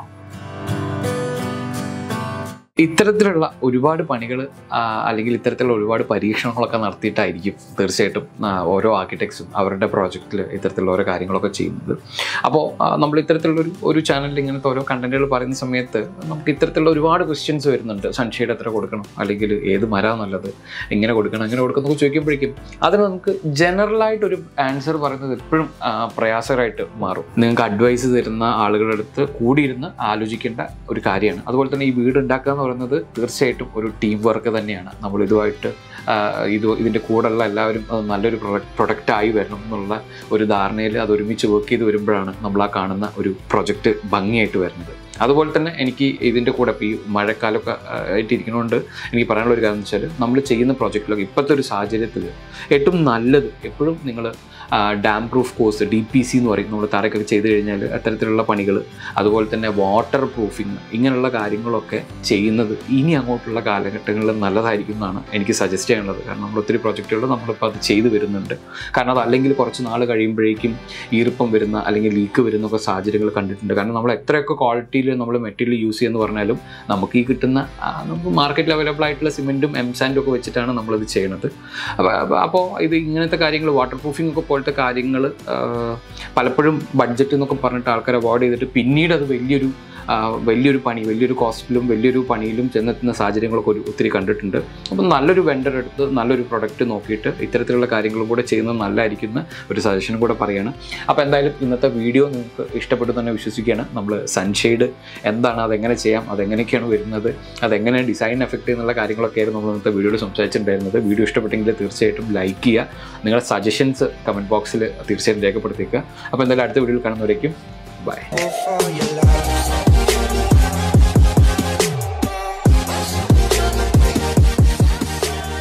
ഇത്തരത്തിലുള്ള ഒരുപാട് പണികൾ അല്ലെങ്കിൽ ഇത്തരത്തിലുള്ള ഒരുപാട് പരീക്ഷണങ്ങളൊക്കെ നടത്തിയിട്ടായിരിക്കും തീർച്ചയായിട്ടും ആ, ഓരോ ആർക്കിടെക്ട്സും അവരുടെ പ്രോജക്റ്റിൽ ഇത്തരത്തിലുള്ള ഓരോ കാര്യങ്ങളൊക്കെ ചെയ്യുന്നത് അപ്പോൾ നമ്മൾ ഇത്തരത്തിലുള്ള ഒരു ഒരു ചാനലിൽ ഇങ്ങനത്തെ ഓരോ കണ്ടന്റുകൾ പറയുന്ന സമയത്ത് നമുക്ക് ഇത്തരത്തിലുള്ള ഒരുപാട് ക്വസ്റ്റ്യൻസ് വരുന്നുണ്ട് സൺഷെയ്ഡ് എത്ര കൊടുക്കണം അല്ലെങ്കിൽ ഏത് മരം നല്ലത് എങ്ങനെ കൊടുക്കണം എങ്ങനെ കൊടുക്കണം എന്നൊക്കെ ചോദിക്കുമ്പോഴേക്കും അതിന് നമുക്ക് ജനറലായിട്ടൊരു ആൻസർ പറയുന്നത് എപ്പോഴും ആ, പ്രയാസകരമായിട്ട് മാറും നിങ്ങൾക്ക് അഡ്വൈസ് തരുന്ന ആളുകളുടെ അടുത്ത് കൂടിയിരുന്ന് ആലോചിക്കേണ്ട ഒരു കാര്യമാണ് അതുപോലെ തന്നെ ഈ വീട് ഉണ്ടാക്കുക എന്ന് പറയുന്നത് തീർച്ചയായിട്ടും ഒരു ടീം വർക്ക് തന്നെയാണ് നമ്മൾ ഇതുമായിട്ട് ആ, ഇത് ഇതിൻ്റെ കൂടെയുള്ള എല്ലാവരും അത് നല്ലൊരു പ്രൊഡക്റ്റ് ആയി വരണം എന്നുള്ള ഒരു ധാരണയിൽ അത് ഒരുമിച്ച് വർക്ക് ചെയ്ത് വരുമ്പോഴാണ് നമ്മൾ ആ കാണുന്ന ഒരു പ്രൊജക്റ്റ് ഭംഗിയായിട്ട് വരുന്നത് അതുപോലെ തന്നെ എനിക്ക് ഇതിൻ്റെ കൂടെ ഇപ്പോൾ ഈ മഴക്കാലമൊക്കെ ആ, ആയിട്ടിരിക്കുന്നതുകൊണ്ട് എനിക്ക് പറയാനുള്ള ഒരു കാര്യം എന്ന് വെച്ചാൽ നമ്മൾ ചെയ്യുന്ന പ്രോജക്റ്റിലൊക്കെ ഇപ്പോഴത്തെ ഒരു സാഹചര്യത്തിൽ ഏറ്റവും നല്ലത് എപ്പോഴും നിങ്ങൾ damp proof course D P C എന്ന് പറയും നമ്മൾ തറയൊക്കെ ചെയ്ത് കഴിഞ്ഞാൽ അത്തരത്തിലുള്ള പണികൾ അതുപോലെ തന്നെ വാട്ടർ പ്രൂഫിങ് ഇങ്ങനെയുള്ള കാര്യങ്ങളൊക്കെ ചെയ്യുന്നത് ഇനി അങ്ങോട്ടുള്ള കാലഘട്ടങ്ങളിൽ നല്ലതായിരിക്കും എന്നാണ് എനിക്ക് സജസ്റ്റ് ചെയ്യാനുള്ളത് കാരണം നമ്മൾ ഒത്തിരി പ്രൊജക്റ്റുകൾ നമ്മളിപ്പോൾ അത് ചെയ്തു വരുന്നുണ്ട് കാരണം അത് അല്ലെങ്കിൽ കുറച്ച് നാൾ കഴിയുമ്പോഴേക്കും ഈർപ്പം വരുന്ന അല്ലെങ്കിൽ ലീക്ക് വരുന്നൊക്കെ സാഹചര്യങ്ങൾ കണ്ടിട്ടുണ്ട് കാരണം നമ്മൾ എത്രയൊക്കെ ക്വാളിറ്റിയിൽ നമ്മൾ മെറ്റീരിയൽ യൂസ് ചെയ്യുമെന്ന് പറഞ്ഞാലും നമുക്ക് ഈ കിട്ടുന്ന ആ, നമുക്ക് മാർക്കറ്റിൽ അവൈലബിൾ ആയിട്ടുള്ള സിമെൻറ്റും എം സാൻഡും ഒക്കെ വെച്ചിട്ടാണ് നമ്മളിത് ചെയ്യുന്നത് അപ്പോൾ അപ്പോൾ ഇത് ഇങ്ങനത്തെ കാര്യങ്ങൾ വാട്ടർ പ്രൂഫിംഗ് ഒക്കെ പോലത്തെ കാര്യങ്ങൾ പലപ്പോഴും ബഡ്ജറ്റ് എന്നൊക്കെ പറഞ്ഞിട്ട് ആൾക്കാർ അവോയ്ഡ് ചെയ്തിട്ട് പിന്നീട് അത് വലിയൊരു ആ, വലിയൊരു പണി വലിയൊരു കോസ്റ്റിലും വലിയൊരു പണിയിലും ചെന്നെത്തുന്ന സാഹചര്യങ്ങളൊക്കെ ഒരു ഒത്തിരി കണ്ടിട്ടുണ്ട് അപ്പം നല്ലൊരു വെണ്ടർ എടുത്ത് നല്ലൊരു പ്രൊഡക്റ്റ് നോക്കിയിട്ട് ഇത്തരത്തിലുള്ള കാര്യങ്ങളും കൂടെ ചെയ്യുന്നത് നല്ലതായിരിക്കും എന്ന് ഒരു സജഷനും കൂടെ പറയുകയാണ് അപ്പോൾ എന്തായാലും ഇന്നത്തെ വീഡിയോ നിങ്ങൾക്ക് ഇഷ്ടപ്പെട്ടു തന്നെ വിശ്വസിക്കുകയാണ് നമ്മൾ സൺഷെയ്ഡ് എന്താണ് അതെങ്ങനെ ചെയ്യാം അതെങ്ങനെയൊക്കെയാണ് വരുന്നത് അതെങ്ങനെ ഡിസൈൻ എഫക്റ്റ് എന്നുള്ള കാര്യങ്ങളൊക്കെ ആയിരുന്നു നമ്മൾ ഇന്നത്തെ വീഡിയോയിൽ സംസാരിച്ചിട്ടുണ്ടായിരുന്നത് വീഡിയോ ഇഷ്ടപ്പെട്ടെങ്കിൽ തീർച്ചയായിട്ടും ലൈക്ക് ചെയ്യുക നിങ്ങളുടെ സജഷൻസ് കമൻറ്റ് ബോക്സിൽ തീർച്ചയായും രേഖപ്പെടുത്തിക്കുക അപ്പോൾ എന്തായാലും അടുത്ത വീഡിയോയിൽ കാണുന്നവരേക്കും ബൈ for your love.